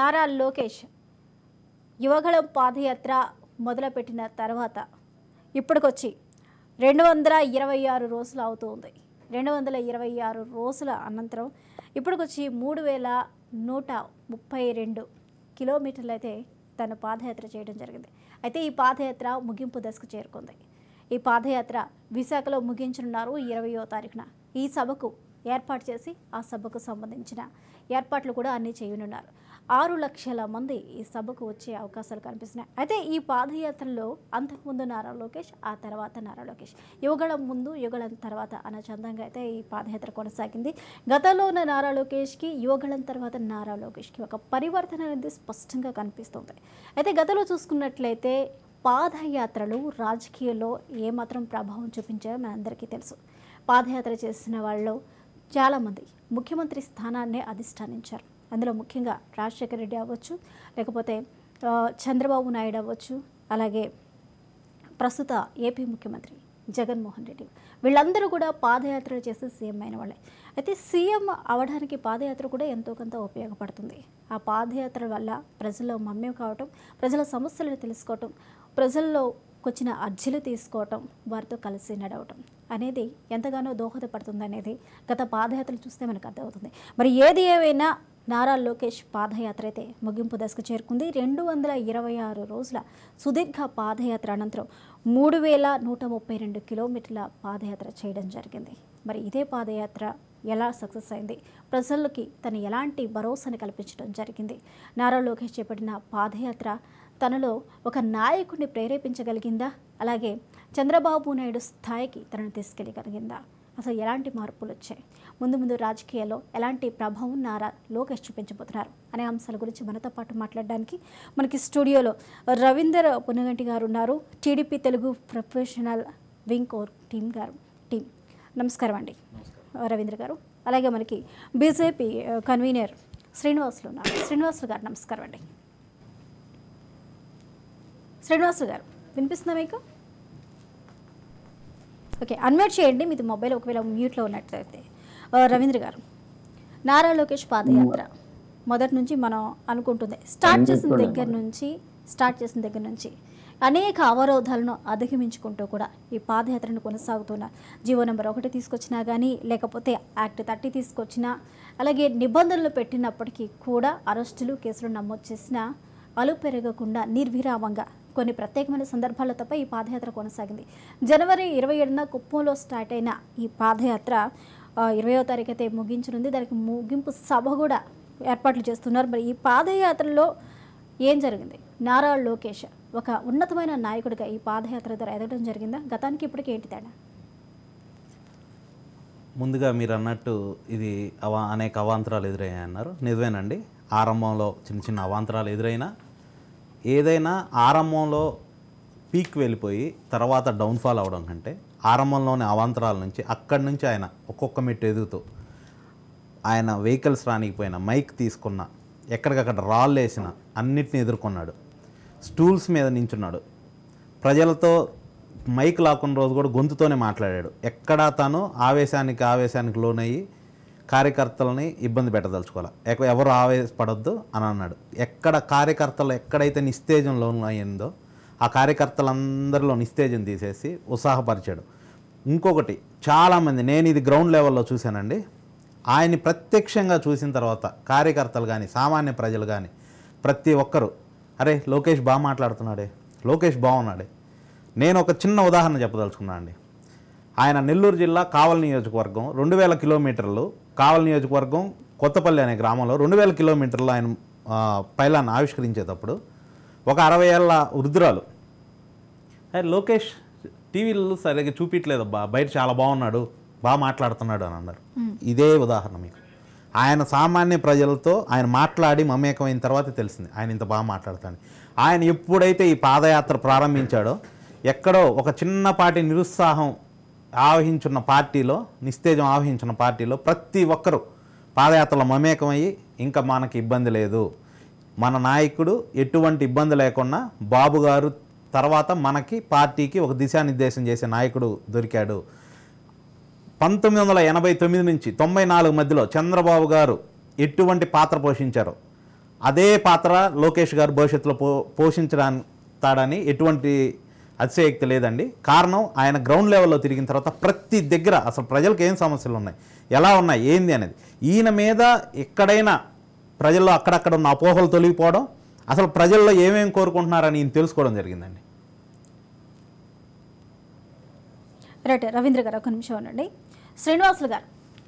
నారా లోకేష్ యువగళం పాదయాత్ర మొదలుపెట్టిన తర్వాత ఇప్పటికొచ్చి రెండు వందల ఇరవై ఆరు రోజులు అవుతుంది రెండు వందల ఇరవై ఆరు రోజుల అనంతరం ఇప్పటికొచ్చి మూడు వేల నూట ముప్పై రెండు కిలోమీటర్లు అయితే తను పాదయాత్ర చేయడం జరిగింది అయితే ఈ పాదయాత్ర ముగింపు దశకు చేరుకుంది ఈ పాదయాత్ర విశాఖలో ముగించనున్నారు ఇరవయో తారీఖున ఈ సభకు ఏర్పాటు చేసి ఆ సభకు సంబంధించిన ఏర్పాట్లు కూడా అన్నీ చేయనున్నారు ఆరు లక్షల మంది ఈ సభకు వచ్చే అవకాశాలు కనిపిస్తున్నాయి అయితే ఈ పాదయాత్రలో అంతకుముందు నారా లోకేష్ ఆ తర్వాత నారా లోకేష్ యువగళం ముందు యువగళం తర్వాత అన్న చందంగా అయితే ఈ పాదయాత్ర కొనసాగింది గతంలో ఉన్న నారా లోకేష్కి యువగళం తర్వాత నారా లోకేష్కి ఒక పరివర్తన అనేది స్పష్టంగా కనిపిస్తుంది అయితే గతంలో చూసుకున్నట్లయితే పాదయాత్రలు రాజకీయాల్లో ఏమాత్రం ప్రభావం చూపించాయో మనందరికీ తెలుసు పాదయాత్ర చేసిన వాళ్ళు చాలామంది ముఖ్యమంత్రి స్థానాన్నే అధిష్టానించారు అందులో ముఖ్యంగా రాజశేఖర రెడ్డి అవ్వచ్చు లేకపోతే ఆ, చంద్రబాబు నాయుడు అవ్వచ్చు అలాగే ప్రస్తుత ఏపీ ముఖ్యమంత్రి జగన్మోహన్ రెడ్డి వీళ్ళందరూ కూడా పాదయాత్రలు చేసి సీఎం అయిన వాళ్ళే అయితే సీఎం అవడానికి పాదయాత్ర కూడా ఎంతో కొంత ఉపయోగపడుతుంది ఆ పాదయాత్ర వల్ల ప్రజల్లో మమ్యం కావటం ప్రజల సమస్యలను తెలుసుకోవటం ప్రజల్లో వచ్చిన అర్జీలు తీసుకోవటం వారితో కలిసి నడవటం అనేది ఎంతగానో దోహదపడుతుంది అనేది గత పాదయాత్రలు చూస్తే మనకు అర్థమవుతుంది మరి ఏది ఏమైనా నారా లోకేష్ పాదయాత్ర అయితే ముగింపు దశకు చేరుకుంది రెండు వందల ఇరవై ఆరు రోజుల సుదీర్ఘ పాదయాత్ర అనంతరం మూడు వేల నూట ముప్పై రెండు కిలోమీటర్ల పాదయాత్ర చేయడం జరిగింది మరి ఇదే పాదయాత్ర ఎలా సక్సెస్ అయింది ప్రజలకి తను ఎలాంటి భరోసాని కల్పించడం జరిగింది నారా లోకేష్ చేపట్టిన పాదయాత్ర తనలో ఒక నాయకుడిని ప్రేరేపించగలిగిందా అలాగే చంద్రబాబు నాయుడు స్థాయికి తనను తీసుకెళ్ళగలిగిందా అసలు ఎలాంటి మార్పులు వచ్చాయి ముందు ముందు రాజకీయాల్లో ఎలాంటి ప్రభావం నారా లోకేష్ చూపించబోతున్నారు అనే అంశాల గురించి మనతో పాటు మాట్లాడడానికి మనకి స్టూడియోలో రవీందర్ పునగంటి గారు ఉన్నారు TDP Telugu professional wing core team garu team నమస్కారం అండి రవీంద్ర గారు అలాగే మనకి బీజేపీ కన్వీనర్ శ్రీనివాసులు ఉన్నారు శ్రీనివాసులు గారు నమస్కారం అండి శ్రీనివాసులు గారు వినిపిస్తుందా మీకు ఓకే అన్మ్యూట్ చేయండి మీది మొబైల్ ఒకవేళ మ్యూట్లో ఉన్నట్లయితే ఆ, రవీంద్ర గారు నారా లోకేష్ పాదయాత్ర మొదటి నుంచి మనం అనుకుంటుంది స్టార్ట్ చేసిన దగ్గర నుంచి స్టార్ట్ చేసిన దగ్గర నుంచి అనేక అవరోధాలను అధిగమించుకుంటూ కూడా ఈ పాదయాత్రను కొనసాగుతున్న జీవో నెంబర్ ఒకటి తీసుకొచ్చినా కానీ లేకపోతే యాక్ట్ థర్టీ తీసుకొచ్చినా అలాగే నిబంధనలు పెట్టినప్పటికీ కూడా అరెస్టులు కేసులు నమోదు చేసినా అలు పెరగకుండా నిర్విరామంగా కొన్ని ప్రత్యేకమైన సందర్భాల్లో తప్ప ఈ పాదయాత్ర కొనసాగింది జనవరి ఇరవై ఏడున కుప్పంలో స్టార్ట్ అయిన ఈ పాదయాత్ర ఆ, ఇరవయో తారీఖు అయితే ముగించనుంది దానికి ముగింపు సభ కూడా ఏర్పాట్లు చేస్తున్నారు మరి ఈ పాదయాత్రలో ఏం జరిగింది నారా లోకేష్ ఒక ఉన్నతమైన నాయకుడిగా ఈ పాదయాత్ర ద్వారా ఎదగడం జరిగిందా గతానికి ఇప్పటికి ఏంటి తేడా ముందుగా మీరు అన్నట్టు ఇది అవా అనేక అవాంతరాలు ఎదురయ్యాయి అన్నారు నిజమేనండి ఆరంభంలో చిన్న చిన్న అవాంతరాలు ఎదురైనా ఏదైనా ఆరంభంలో పీక్ వెళ్ళిపోయి తర్వాత డౌన్ఫాల్ అవడం కంటే ఆరంభంలోని అవాంతరాల నుంచి అక్కడి నుంచి ఆయన ఒక్కొక్క మెట్టు ఎదుగుతూ ఆయన వెహికల్స్ రానికపోయినా మైక్ తీసుకున్న ఎక్కడికక్కడ రాళ్ళు వేసిన అన్నిటిని ఎదుర్కొన్నాడు స్టూల్స్ మీద నించున్నాడు ప్రజలతో మైక్ లాక్కున్న రోజు కూడా గొంతుతోనే మాట్లాడాడు ఎక్కడా తాను ఆవేశానికి ఆవేశానికి లోనయ్యి కార్యకర్తలని ఇబ్బంది పెట్టదలుచుకోవాలి ఎక్క- ఎవరు ఆవేశపడొద్దు అని అన్నాడు ఎక్కడ కార్యకర్తలు ఎక్కడైతే నిస్తేజం లోన్ అయ్యిందో ఆ కార్యకర్తలందరిలో నిస్తేజం తీసేసి ఉత్సాహపరిచాడు ఇంకొకటి చాలామంది నేను ఇది గ్రౌండ్ లెవెల్లో చూశానండి ఆయన్ని ప్రత్యక్షంగా చూసిన తర్వాత కార్యకర్తలు కానీ సామాన్య ప్రజలు కానీ ప్రతి ఒక్కరు అరే లోకేష్ బాగా మాట్లాడుతున్నాడే లోకేష్ బాగున్నాడే నేను ఒక చిన్న ఉదాహరణ చెప్పదలుచుకున్నాను అండి ఆయన నెల్లూరు జిల్లా కావల్ నియోజకవర్గం రెండు వేల కిలోమీటర్లు కావల్ నియోజకవర్గం కొత్తపల్లి అనే గ్రామంలో రెండు వేల కిలోమీటర్లు ఆయన ఆ, పైలాన్ని ఆవిష్కరించేటప్పుడు ఒక అరవై ఏళ్ళ వృద్ధురాలు అరే లోకేష్ టీవీలో సరిగ్గా చూపించలేదబ్బా బయట చాలా బాగున్నాడు బాగా మాట్లాడుతున్నాడు అని అన్నారు ఇదే ఉదాహరణ మీకు ఆయన సామాన్య ప్రజలతో ఆయన మాట్లాడి మమేకమైన తర్వాత తెలిసింది ఆయన ఇంత బాగా మాట్లాడతాను ఆయన ఎప్పుడైతే ఈ పాదయాత్ర ప్రారంభించాడో ఎక్కడో ఒక చిన్నపాటి నిరుత్సాహం ఆవహించున్న పార్టీలో నిస్తేజం ఆవహించిన పార్టీలో ప్రతి ఒక్కరూ పాదయాత్రలో మమేకమయ్యి ఇంకా మనకి ఇబ్బంది లేదు మన నాయకుడు ఎటువంటి ఇబ్బంది లేకుండా బాబు గారు తర్వాత మనకి పార్టీకి ఒక దిశానిర్దేశం చేసే నాయకుడు దొరికాడు పంతొమ్మిది వందల ఎనభై తొమ్మిది నుంచి తొంభై నాలుగు మధ్యలో చంద్రబాబు గారు ఎటువంటి పాత్ర పోషించారో అదే పాత్ర లోకేష్ గారు భవిష్యత్తులో పో పోషించడాని ఎటువంటి అతిశయక్తి లేదండి కారణం ఆయన గ్రౌండ్ లెవెల్లో తిరిగిన తర్వాత ప్రతి దగ్గర అసలు ప్రజలకు ఏం సమస్యలు ఉన్నాయి ఎలా ఉన్నాయి ఏంది అనేది ఈయన మీద ఎక్కడైనా ప్రజల్లో అక్కడక్కడ ఉన్న అపోహలు తొలగిపోవడం అసలు ప్రజల్లో ఏమేమి కోరుకుంటున్నారని ఈయన తెలుసుకోవడం జరిగిందండి రైట్ రవీంద్ర గారు ఒక నిమిషం ఉండండి శ్రీనివాసులు గారు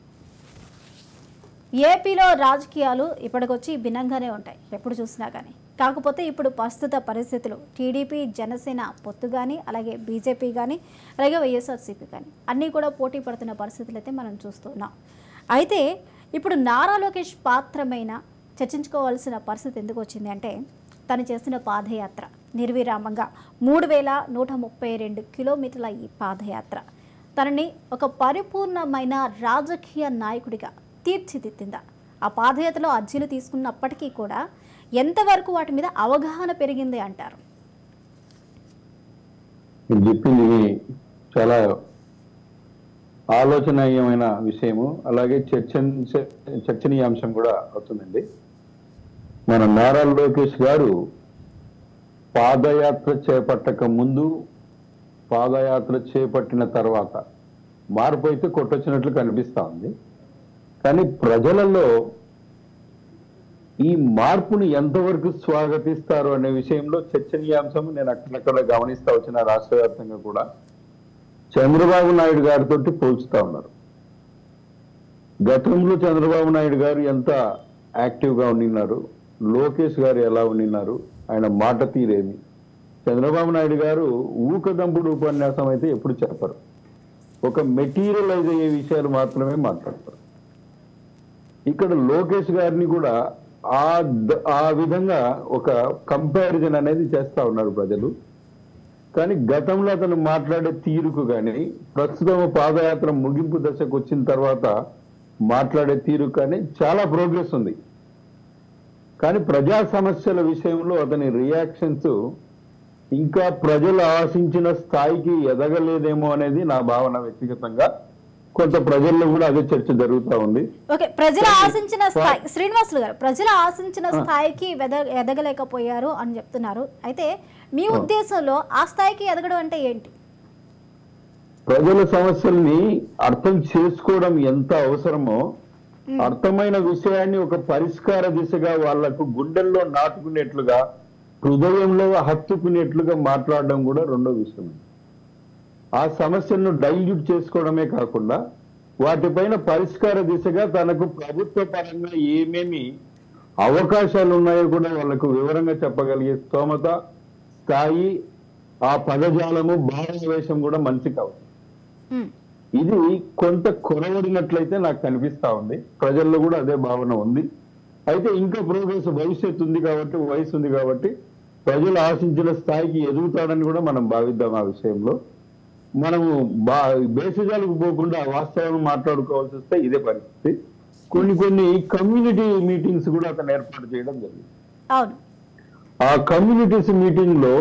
ఏపీలో రాజకీయాలు ఇప్పటికొచ్చి భిన్నంగానే ఉంటాయి ఎప్పుడు చూసినా కానీ కాకపోతే ఇప్పుడు ప్రస్తుత పరిస్థితులు టీడీపీ జనసేన పొత్తు కానీ అలాగే బీజేపీ కానీ అలాగే వైఎస్ఆర్సీపీ కానీ అన్నీ కూడా పోటీ పడుతున్న పరిస్థితులు అయితే మనం చూస్తున్నాం అయితే ఇప్పుడు నారా లోకేష్ పాత్రమైన చర్చించుకోవాల్సిన పరిస్థితి ఎందుకు వచ్చింది అంటే తను చేసిన పాదయాత్ర నిర్విరామంగా మూడు వేల నూట ముప్పై రెండు కిలోమీటర్ల ఈ పాదయాత్ర తనని ఒక పరిపూర్ణమైన రాజకీయ నాయకుడిగా తీర్చిదిద్దిందా ఆ పాదయాత్రలో అర్జీలు తీసుకున్నప్పటికీ కూడా ఎంతవరకు వాటి మీద అవగాహన పెరిగింది అంటారు మీరు చెప్పింది చాలా ఆలోచనీయమైన విషయము అలాగే చర్చ చర్చనీయాంశం కూడా అవుతుందండి మన నారా లోకేష్ గారు పాదయాత్ర చేపట్టక ముందు పాదయాత్ర చేపట్టిన తర్వాత మార్పు అయితే కొట్టొచ్చినట్లు కనిపిస్తా ఉంది కానీ ప్రజలలో ఈ మార్పుని ఎంతవరకు స్వాగతిస్తారు అనే విషయంలో చర్చనీయాంశం నేను అక్కడక్కడ గమనిస్తా వచ్చిన రాష్ట్ర వ్యాప్తంగా కూడా చంద్రబాబు నాయుడు గారితో పోల్చుతా ఉన్నారు గతంలో చంద్రబాబు నాయుడు గారు ఎంత యాక్టివ్ గా ఉండినారు లోకేష్ గారు ఎలా ఉండినారు ఆయన మాట తీరేమి చంద్రబాబు నాయుడు గారు ఊకదంపుడు ఉపన్యాసం అయితే ఎప్పుడు చెప్పరు ఒక మెటీరియలైజ్ అయ్యే విషయాలు మాత్రమే మాట్లాడతారు ఇక్కడ లోకేష్ గారిని కూడా ఆ ద- ఆ విధంగా ఒక కంపారిజన్ అనేది చేస్తా ఉన్నారు ప్రజలు కానీ గతంలో అతను మాట్లాడే తీరుకు కానీ ప్రస్తుతం పాదయాత్ర ముగింపు దశకు వచ్చిన తర్వాత మాట్లాడే తీరు కానీ చాలా ప్రోగ్రెస్ ఉంది కానీ ప్రజా సమస్యల విషయంలో అతని రియాక్షన్స్ ఇంకా ప్రజలు ఆశించిన స్థాయికి ఎదగలేదేమో అనేది నా భావన వ్యక్తిగతంగా కొంత ప్రజల్లో కూడా అదే చర్చ జరుగుతా ఉంది ఓకే ప్రజలు ఆశించిన స్థాయి శ్రీనివాసులు గారు ప్రజలు ఆశించిన స్థాయికి వెద- ఎదగలేకపోయారు అని చెప్తున్నారు అయితే మీ ఉద్దేశంలో ఆ స్థాయికి ఎదగడం అంటే ఏంటి ప్రజల సమస్యల్ని అర్థం చేసుకోవడం ఎంత అవసరమో అర్థమైన విషయాన్ని ఒక పరిష్కార దిశగా వాళ్లకు గుండెల్లో నాటుకునేట్లుగా హృదయంలో హత్తుకునేట్లుగా మాట్లాడడం కూడా రెండో విషయం ఆ సమస్యలను డైల్యూట్ చేసుకోవడమే కాకుండా వాటిపైన పరిష్కార దిశగా తనకు ప్రభుత్వ పరంగా ఏమేమి అవకాశాలు ఉన్నాయో కూడా వాళ్ళకు వివరంగా చెప్పగలిగే స్తోమత స్థాయి ఆ పదజాలము భావావేశం కూడా మనిషికి అవసరం ఉమ్, ఇది కొంత కొరవడినట్లయితే నాకు కనిపిస్తా ఉంది ప్రజల్లో కూడా అదే భావన ఉంది అయితే ఇంకా ప్రోగ్రెస్ భవిష్యత్తు ఉంది కాబట్టి వయసు ఉంది కాబట్టి ప్రజలు ఆశించిన స్థాయికి ఎదుగుతాడని కూడా మనం భావిద్దాం ఆ విషయంలో మనము బా బేసిజాలకు పోకుండా వాస్తవాలను మాట్లాడుకోవాల్సి వస్తే ఇదే పరిస్థితి కొన్ని కొన్ని కమ్యూనిటీ మీటింగ్స్ కూడా అతను ఏర్పాటు చేయడం జరిగింది అవును ఆ కమ్యూనిటీస్ మీటింగ్ లో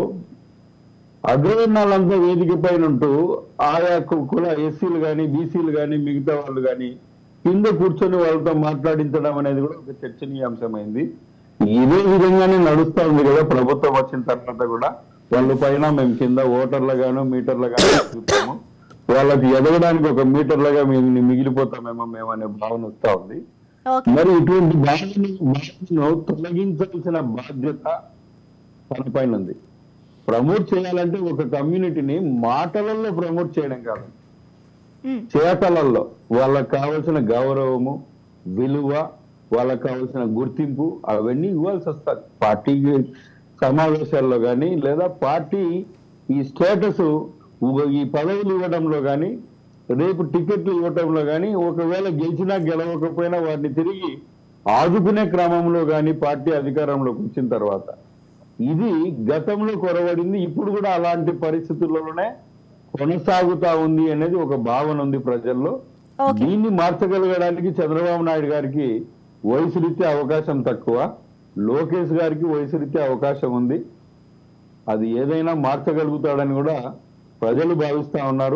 అగ్రవర్ణాలంతా వేదిక పైన ఉంటూ ఆయా కు- కుల ఎస్సీలు కానీ బీసీలు కానీ మిగతా వాళ్ళు కానీ కింద కూర్చొని వాళ్ళతో మాట్లాడించడం అనేది కూడా ఒక చర్చనీయాంశమైంది ఇదే విధంగానే నడుస్తా ఉంది కదా ప్రభుత్వం వచ్చిన తర్వాత కూడా వాళ్ళ పైన మేము కింద ఓటర్లుగాను మీటర్లుగాను చూస్తాము వాళ్ళకి ఎదగడానికి ఒక మీటర్లుగా మేము మిగిలిపోతామేమో మేము అనే భావన వస్తా ఉంది ఓకే మరి ఇటువంటి భావన భావనను తొలగించాల్సిన బాధ్యత తన పైన ఉంది ప్రమోట్ చేయాలంటే ఒక కమ్యూనిటీని మాటలలో ప్రమోట్ చేయడం కాదు ఉమ్, చేతలలో వాళ్ళకి కావాల్సిన గౌరవము విలువ వాళ్ళకి కావాల్సిన గుర్తింపు అవన్నీ ఇవ్వాల్సి వస్తుంది పార్టీ సమావేశాల్లో కానీ లేదా పార్టీ ఈ స్టేటస్ ఈ పదవులు ఇవ్వడంలో కానీ రేపు టికెట్లు ఇవ్వటంలో కానీ ఒకవేళ గెలిచినా గెలవకపోయినా వారిని తిరిగి ఆదుకునే క్రమంలో కానీ పార్టీ అధికారంలోకి వచ్చిన తర్వాత ఇది గతంలో కొరవడింది ఇప్పుడు కూడా అలాంటి పరిస్థితుల్లోనే కొనసాగుతా ఉంది అనేది ఒక భావన ఉంది ప్రజల్లో ఓకే దీన్ని మార్చగలగడానికి చంద్రబాబు నాయుడు గారికి వయసు రీత్యా అవకాశం తక్కువ లోకేష్ గారికి వయసు రీత్యా అవకాశం ఉంది అది ఏదైనా మార్చగలుగుతాడని కూడా ప్రజలు భావిస్తా ఉన్నారు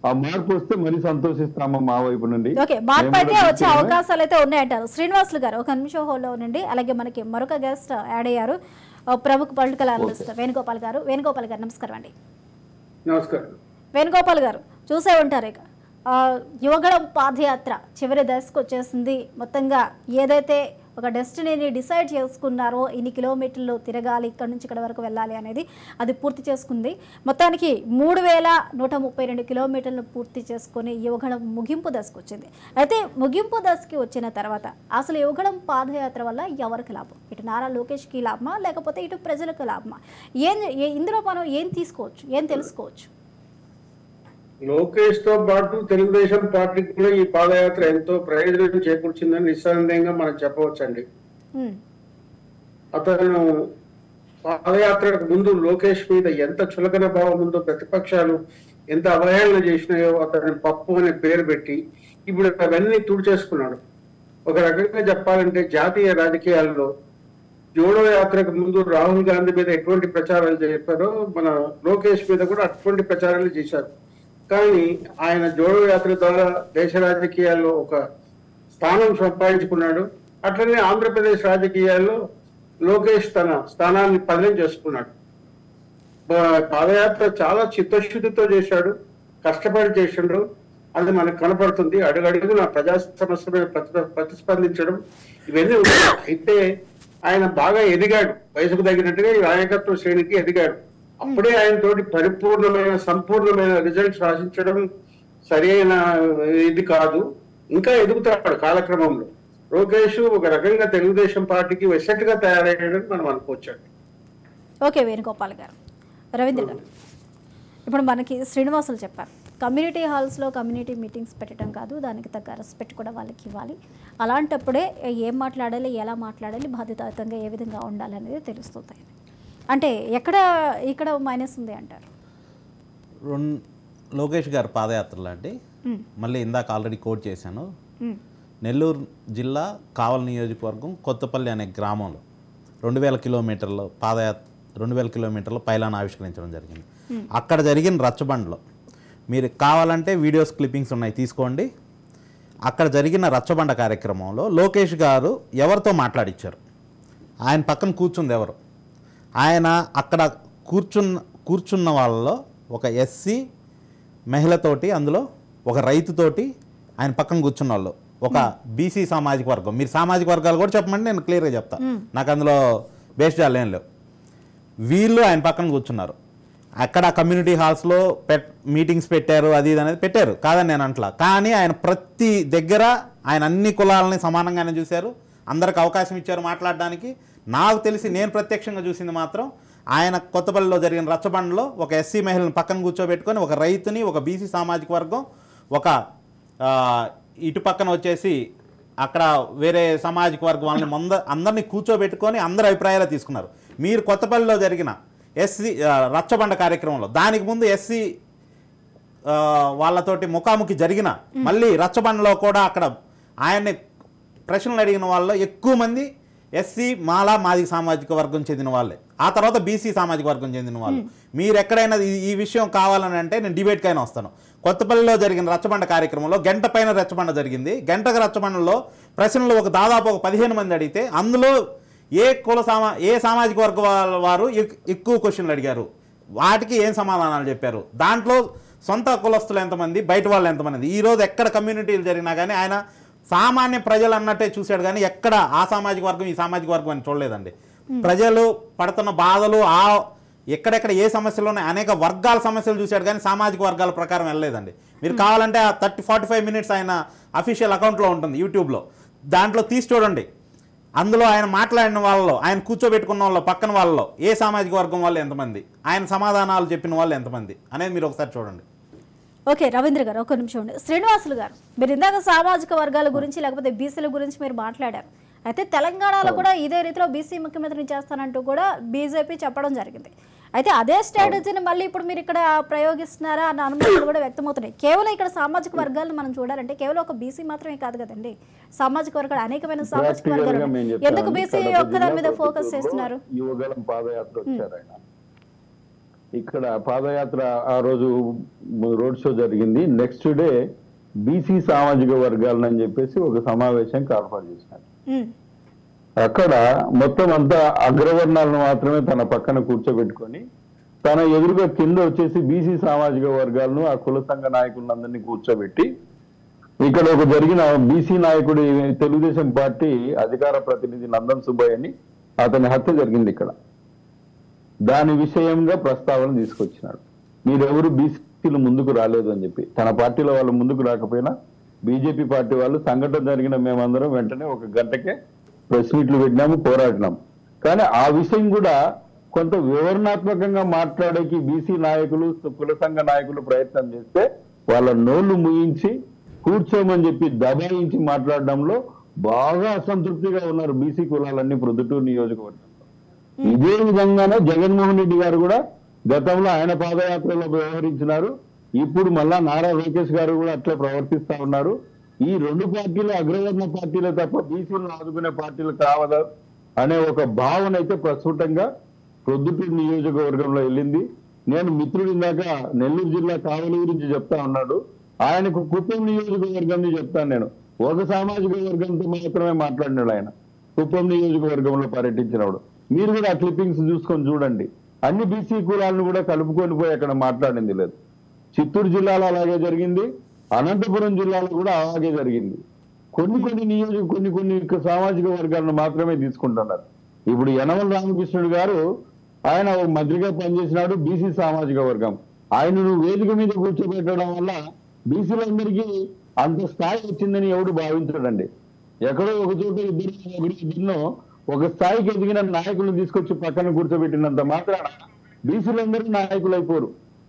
ఆ మార్పు వస్తే మరి సంతోషిస్తామా మా వైపు నుండి ఓకే మార్పు మేము అయితే కూడా వచ్చే చూస్తున్నాం. అవకాశాలు అయితే ఉన్నాయంటారు శ్రీనివాసులు గారు ఒక నిమిషం హోల్లో ఉండండి అలాగే మనకి మరొక గెస్ట్ యాడ్ అయ్యారు ఆ, ప్రముఖ పొలిటికల్ అనలిస్ట్ వేణుగోపాల్ గారు వేణుగోపాల్ గారు నమస్కారం అండి నమస్కారం వేణుగోపాల్ గారు చూసే ఉంటారు ఇక ఆ, యువగళం పాదయాత్ర చివరి దశకు వచ్చేసింది మొత్తంగా ఏదైతే ఒక డెస్టినీని డిసైడ్ చేసుకున్నారో ఇన్ని కిలోమీటర్లు తిరగాలి ఇక్కడ నుంచి ఇక్కడ వరకు వెళ్ళాలి అనేది అది పూర్తి చేసుకుంది మొత్తానికి మూడు వేల నూట ముప్పై రెండు కిలోమీటర్లు పూర్తి చేసుకొని యువగళం ముగింపు దశకు వచ్చింది అయితే ముగింపు దశకి వచ్చిన తర్వాత అసలు యువగళం పాదయాత్ర వల్ల ఎవరికి లాభం ఇటు నారా లోకేష్కి లాభమా లేకపోతే ఇటు ప్రజలకు లాభమా ఏం ఏ- ఇందులో మనం ఏం తీసుకోవచ్చు ఏం తెలుసుకోవచ్చు లోకేష్ తో పాటు తెలుగుదేశం పార్టీకి కూడా ఈ పాదయాత్ర ఎంతో ప్రయోజనం చేకూర్చిందని నిస్సందేహంగా మనం చెప్పవచ్చండి ఉమ్. అతను పాదయాత్రకు ముందు లోకేష్ మీద ఎంత చులకన భావం ఉందో ప్రతిపక్షాలు ఎంత అవహేళన చేసినాయో అతని పప్పు అనే పేరు పెట్టి ఇప్పుడు అవన్నీ తుడిచేసుకున్నాడు ఒక రకంగా చెప్పాలంటే జాతీయ రాజకీయాల్లో జోడో యాత్రకు ముందు రాహుల్ గాంధీ మీద ఎటువంటి ప్రచారాలు చేశారో మన లోకేష్ మీద కూడా అటువంటి ప్రచారాలు చేశారు కానీ ఆయన జోడో యాత్ర ద్వారా దేశ రాజకీయాల్లో ఒక స్థానం సంపాదించుకున్నాడు అట్లనే ఆంధ్రప్రదేశ్ రాజకీయాల్లో లోకేష్ తన స్థానాన్ని పదిలం చేసుకున్నాడు ప- పాదయాత్ర చాలా చిత్తశుద్ధితో చేశాడు కష్టపడి చేసిండ్రు అది మనకు కనపడుతుంది అడుగడుగు నా ప్రజా సమస్య మీద ప్రతి- ప్రతిస్పందించడం ఇవన్నీ ఉన్నాయి. అయితే ఆయన బాగా ఎదిగాడు వయసుకు తగినట్టుగా ఈ నాయకత్వ శ్రేణికి ఎదిగాడు అప్పుడే ఆయన తోటి పరిపూర్ణమైన సంపూర్ణమైన రిజల్ట్స్ ఆశించడం సరైన ఇది కాదు ఇంకా ఎదుగుతాడు కాలక్రమంలో లోకేష్ ఒక రకంగా తెలుగుదేశం పార్టీకి వెసెట్గా తయారయ్యాడని మనం అనుకోవచ్చండి ఓకే వేణుగోపాల్ గారు రవీంద్ర గారు ఇప్పుడు మనకి శ్రీనివాసులు చెప్పారు కమ్యూనిటీ హాల్స్లో కమ్యూనిటీ మీటింగ్స్ పెట్టడం కాదు దానికి తగ్గ రెస్పెక్ట్ కూడా వాళ్ళకి ఇవ్వాలి అలాంటప్పుడే ఏం మాట్లాడాలి ఎలా మాట్లాడాలి బాధ్యతాయుతంగా ఏ విధంగా ఉండాలి అనేది తెలుస్తుంది అంటే ఎక్కడ ఇక్కడ మైనస్ ఉంది అంటారు రెండు లోకేష్ గారి పాదయాత్రలు అండి మ్మ్. మళ్ళీ ఇందాక ఆల్రెడీ కోట్ చేశాను మ్మ్. నెల్లూరు జిల్లా కావల్ నియోజకవర్గం కొత్తపల్లి అనే గ్రామంలో రెండు వేల కిలోమీటర్ల పాదయాత్ర రెండు వేల కిలోమీటర్ల పైలాన్ ఆవిష్కరించడం జరిగింది అక్కడ జరిగిన రచ్చబండలో మీరు కావాలంటే వీడియోస్ క్లిప్పింగ్స్ ఉన్నాయి తీసుకోండి అక్కడ జరిగిన రచ్చబండ కార్యక్రమంలో లోకేష్ గారు ఎవరితో మాట్లాడిచ్చారు ఆయన పక్కన కూర్చుంది ఎవరు ఆయన అక్కడ కూర్చున్న కూర్చున్న వాళ్ళలో ఒక ఎస్సీ మహిళతోటి అందులో ఒక రైతుతోటి ఆయన పక్కన కూర్చున్న వాళ్ళు ఒక బీసీ సామాజిక వర్గం మీరు సామాజిక వర్గాలు కూడా చెప్పమంటే నేను క్లియర్గా చెప్తా నాకు అందులో బేస్డాలు ఏం లేవు వీళ్ళు ఆయన పక్కన కూర్చున్నారు అక్కడ కమ్యూనిటీ హాల్స్లో పెట్ మీటింగ్స్ పెట్టారు అది ఇది అనేది పెట్టారు కాదని నేను అంటలా కానీ ఆయన ప్రతి దగ్గర ఆయన అన్ని కులాలని సమానంగానే చూశారు అందరికి అవకాశం ఇచ్చారు మాట్లాడడానికి నాకు తెలిసి నేను ప్రత్యక్షంగా చూసింది మాత్రం ఆయన కొత్తపల్లిలో జరిగిన రచ్చబండలో ఒక ఎస్సీ మహిళను పక్కన కూర్చోబెట్టుకొని ఒక రైతుని ఒక బీసీ సామాజిక వర్గం ఒక ఆ, ఇటు పక్కన వచ్చేసి అక్కడ వేరే సామాజిక వర్గం వాళ్ళని ముంద అందరినీ కూర్చోబెట్టుకొని అందరి అభిప్రాయాలు తీసుకున్నారు మీరు కొత్తపల్లిలో జరిగిన ఎస్సీ ఆ, రచ్చబండ కార్యక్రమంలో దానికి ముందు ఎస్సీ ఆ, వాళ్ళతోటి ముఖాముఖి జరిగిన మళ్ళీ రచ్చబండలో కూడా అక్కడ ఆయన్ని ప్రశ్నలు అడిగిన వాళ్ళలో ఎక్కువ మంది ఎస్సీ మాలా మాదిగ సామాజిక వర్గం చెందిన వాళ్ళే ఆ తర్వాత బీసీ సామాజిక వర్గం చెందిన వాళ్ళు మీరు ఎక్కడైనా ఈ- ఈ విషయం కావాలని అంటే నేను డిబేట్కైనా వస్తాను కొత్తపల్లిలో జరిగిన రచ్చబండ కార్యక్రమంలో గంట పైన రచ్చబండ జరిగింది గంటకు రచ్చబండలో ప్రశ్నలు ఒక దాదాపు ఒక పదిహేను మంది అడిగితే అందులో ఏ కుల సామా ఏ సామాజిక వర్గ వాళ్ళ వారు ఎక్- ఎక్కువ క్వశ్చన్లు అడిగారు వాటికి ఏం సమాధానాలు చెప్పారు దాంట్లో సొంత కులస్తులు ఎంతమంది బయట వాళ్ళు ఎంతమంది ఈ రోజు ఎక్కడ కమ్యూనిటీలు జరిగినా కానీ ఆయన సామాన్య ప్రజలు అన్నట్టే చూశాడు కానీ ఎక్కడ ఆ సామాజిక వర్గం ఈ సామాజిక వర్గం అని చూడలేదండి ప్రజలు పడుతున్న బాధలు ఆ ఎక్కడెక్కడ ఏ సమస్యలు ఉన్నాయి అనేక వర్గాల సమస్యలు చూశాడు కానీ సామాజిక వర్గాల ప్రకారం వెళ్ళలేదండి మీరు కావాలంటే ఆ థర్టీ ఫార్టీ ఫైవ్ మినిట్స్ ఆయన అఫీషియల్ అకౌంట్లో ఉంటుంది యూట్యూబ్లో దాంట్లో తీసి చూడండి అందులో ఆయన మాట్లాడిన వాళ్ళలో ఆయన కూర్చోబెట్టుకున్న వాళ్ళ పక్కన వాళ్ళలో ఏ సామాజిక వర్గం వాళ్ళు ఎంతమంది ఆయన సమాధానాలు చెప్పిన వాళ్ళు ఎంతమంది అనేది మీరు ఒకసారి చూడండి ఓకే రవీంద్ర గారు ఒక నిమిషం ఉండి శ్రీనివాసులు గారు మీరు ఇందాక సామాజిక వర్గాల గురించి లేకపోతే బీసీల గురించి మీరు మాట్లాడారు అయితే తెలంగాణలో కూడా ఇదే రీతిలో బీసీ ముఖ్యమంత్రిని చేస్తానంటూ కూడా బీజేపీ చెప్పడం జరిగింది అయితే అదే స్ట్రాటజీని మళ్ళీ ఇప్పుడు మీరు ఇక్కడ ప్రయోగిస్తున్నారా అన్న అనుమానాలు కూడా వ్యక్తమవుతున్నాయి కేవలం ఇక్కడ సామాజిక వర్గాలను మనం చూడాలంటే కేవలం ఒక బీసీ మాత్రమే కాదు కదండి సామాజిక వర్గాలు అనేకమైన సామాజిక Practical వర్గాలు గా మేము ఉన్నాయి. చెప్తామండి. ఎందుకు బీసీ కడప ఒక్క దాని మీద జిల్లా ఫోకస్ ప్రొద్దుటూరులో చేస్తున్నారు యువగలం పాదయాత్ర వచ్చారు ఆయన ఇక్కడ పాదయాత్ర ఆ రోజు రోడ్ షో జరిగింది నెక్స్ట్ డే బీసీ సామాజిక వర్గాలని చెప్పేసి ఒక సమావేశానికి ఏర్పాటు చేసినారు ఉమ్, అక్కడ మొత్తం అంతా అగ్రవర్ణాలను మాత్రమే తన పక్కన కూర్చోబెట్టుకొని తన ఎదురుగా కింద వచ్చేసి బీసీ సామాజిక వర్గాలను ఆ కుల సంఘ నాయకులందరినీ కూర్చోబెట్టి ఇక్కడ ఒక జరిగిన బీసీ నాయకుడి తెలుగుదేశం పార్టీ అధికార ప్రతినిధి నందన్ సుబ్బయ్యని అతని హత్య జరిగింది ఇక్కడ దాని విషయంగా ప్రస్తావన తీసుకొచ్చినాడు మీరెవరు బీసీలు ముందుకు రాలేదు అని చెప్పి తన పార్టీలో వాళ్ళు ముందుకు రాకపోయినా బీజేపీ పార్టీ వాళ్ళు సంఘటన జరిగిన మేమందరం వెంటనే ఒక గంటకే ప్రెస్ మీట్లు పెట్టినాము పోరాడినాము కానీ ఆ విషయం కూడా కొంత వివరణాత్మకంగా మాట్లాడేకి బీసీ నాయకులు కుల సంఘ నాయకులు ప్రయత్నం చేస్తే వాళ్ళ నోళ్లు ముయించి కూర్చోమని చెప్పి దబాయించి మాట్లాడడంలో బాగా అసంతృప్తిగా ఉన్నారు బీసీ కులాలన్నీ ప్రొద్దుటూరు నియోజకవర్గంలో ఇదే విధంగానే జగన్మోహన్ రెడ్డి గారు కూడా గతంలో ఆయన పాదయాత్రలో వ్యవహరించినారు ఇప్పుడు మళ్ళా నారా లోకేష్ గారు కూడా అట్లే ప్రవర్తిస్తా ఉన్నారు ఈ రెండు పార్టీలు అగ్రవర్ణ పార్టీలే తప్ప బీసీలను ఆదుకునే పార్టీలు కావదా అనే ఒక భావన అయితే ప్రస్ఫుటంగా ప్రొద్దుటూరు నియోజకవర్గంలో వెళ్ళింది నేను మిత్రుడు ఇందాక నెల్లూరు జిల్లా కావలి గురించి చెప్తా ఉన్నాడు ఆయనకు కుప్పం నియోజకవర్గం చెప్తాను నేను ఒక సామాజిక వర్గంతో మాత్రమే మాట్లాడినాడు ఆయన కుప్పం నియోజకవర్గంలో పర్యటించినప్పుడు మీరు కూడా ఆ క్లిప్పింగ్స్ చూసుకొని చూడండి అన్ని బీసీ కులాలను కూడా కలుపుకొని పోయి అక్కడ మాట్లాడింది లేదు చిత్తూరు జిల్లాలో అలాగే జరిగింది అనంతపురం జిల్లాలో కూడా అలాగే జరిగింది కొన్ని కొన్ని నియోజక కొన్ని కొన్ని సామాజిక వర్గాలను మాత్రమే తీసుకుంటున్నారు ఇప్పుడు యనమల రామకృష్ణుడు గారు ఆయన ఒక మంత్రిగా పనిచేసినాడు బీసీ సామాజిక వర్గం ఆయనను వేదిక మీద కూర్చోబెట్టడం వల్ల బీసీలందరికీ అంత స్థాయి వచ్చిందని ఎవడు భావించడండి ఎక్కడో ఒక చోట ఇద్దరు ఒకటి ఇద్దరినో ఒక స్థాయికి ఎదిగిన నాయకులను తీసుకొచ్చి పక్కన కూర్చోబెట్టినంత మాత్రాన బీసీలందరూ నాయకులు అయిపోరు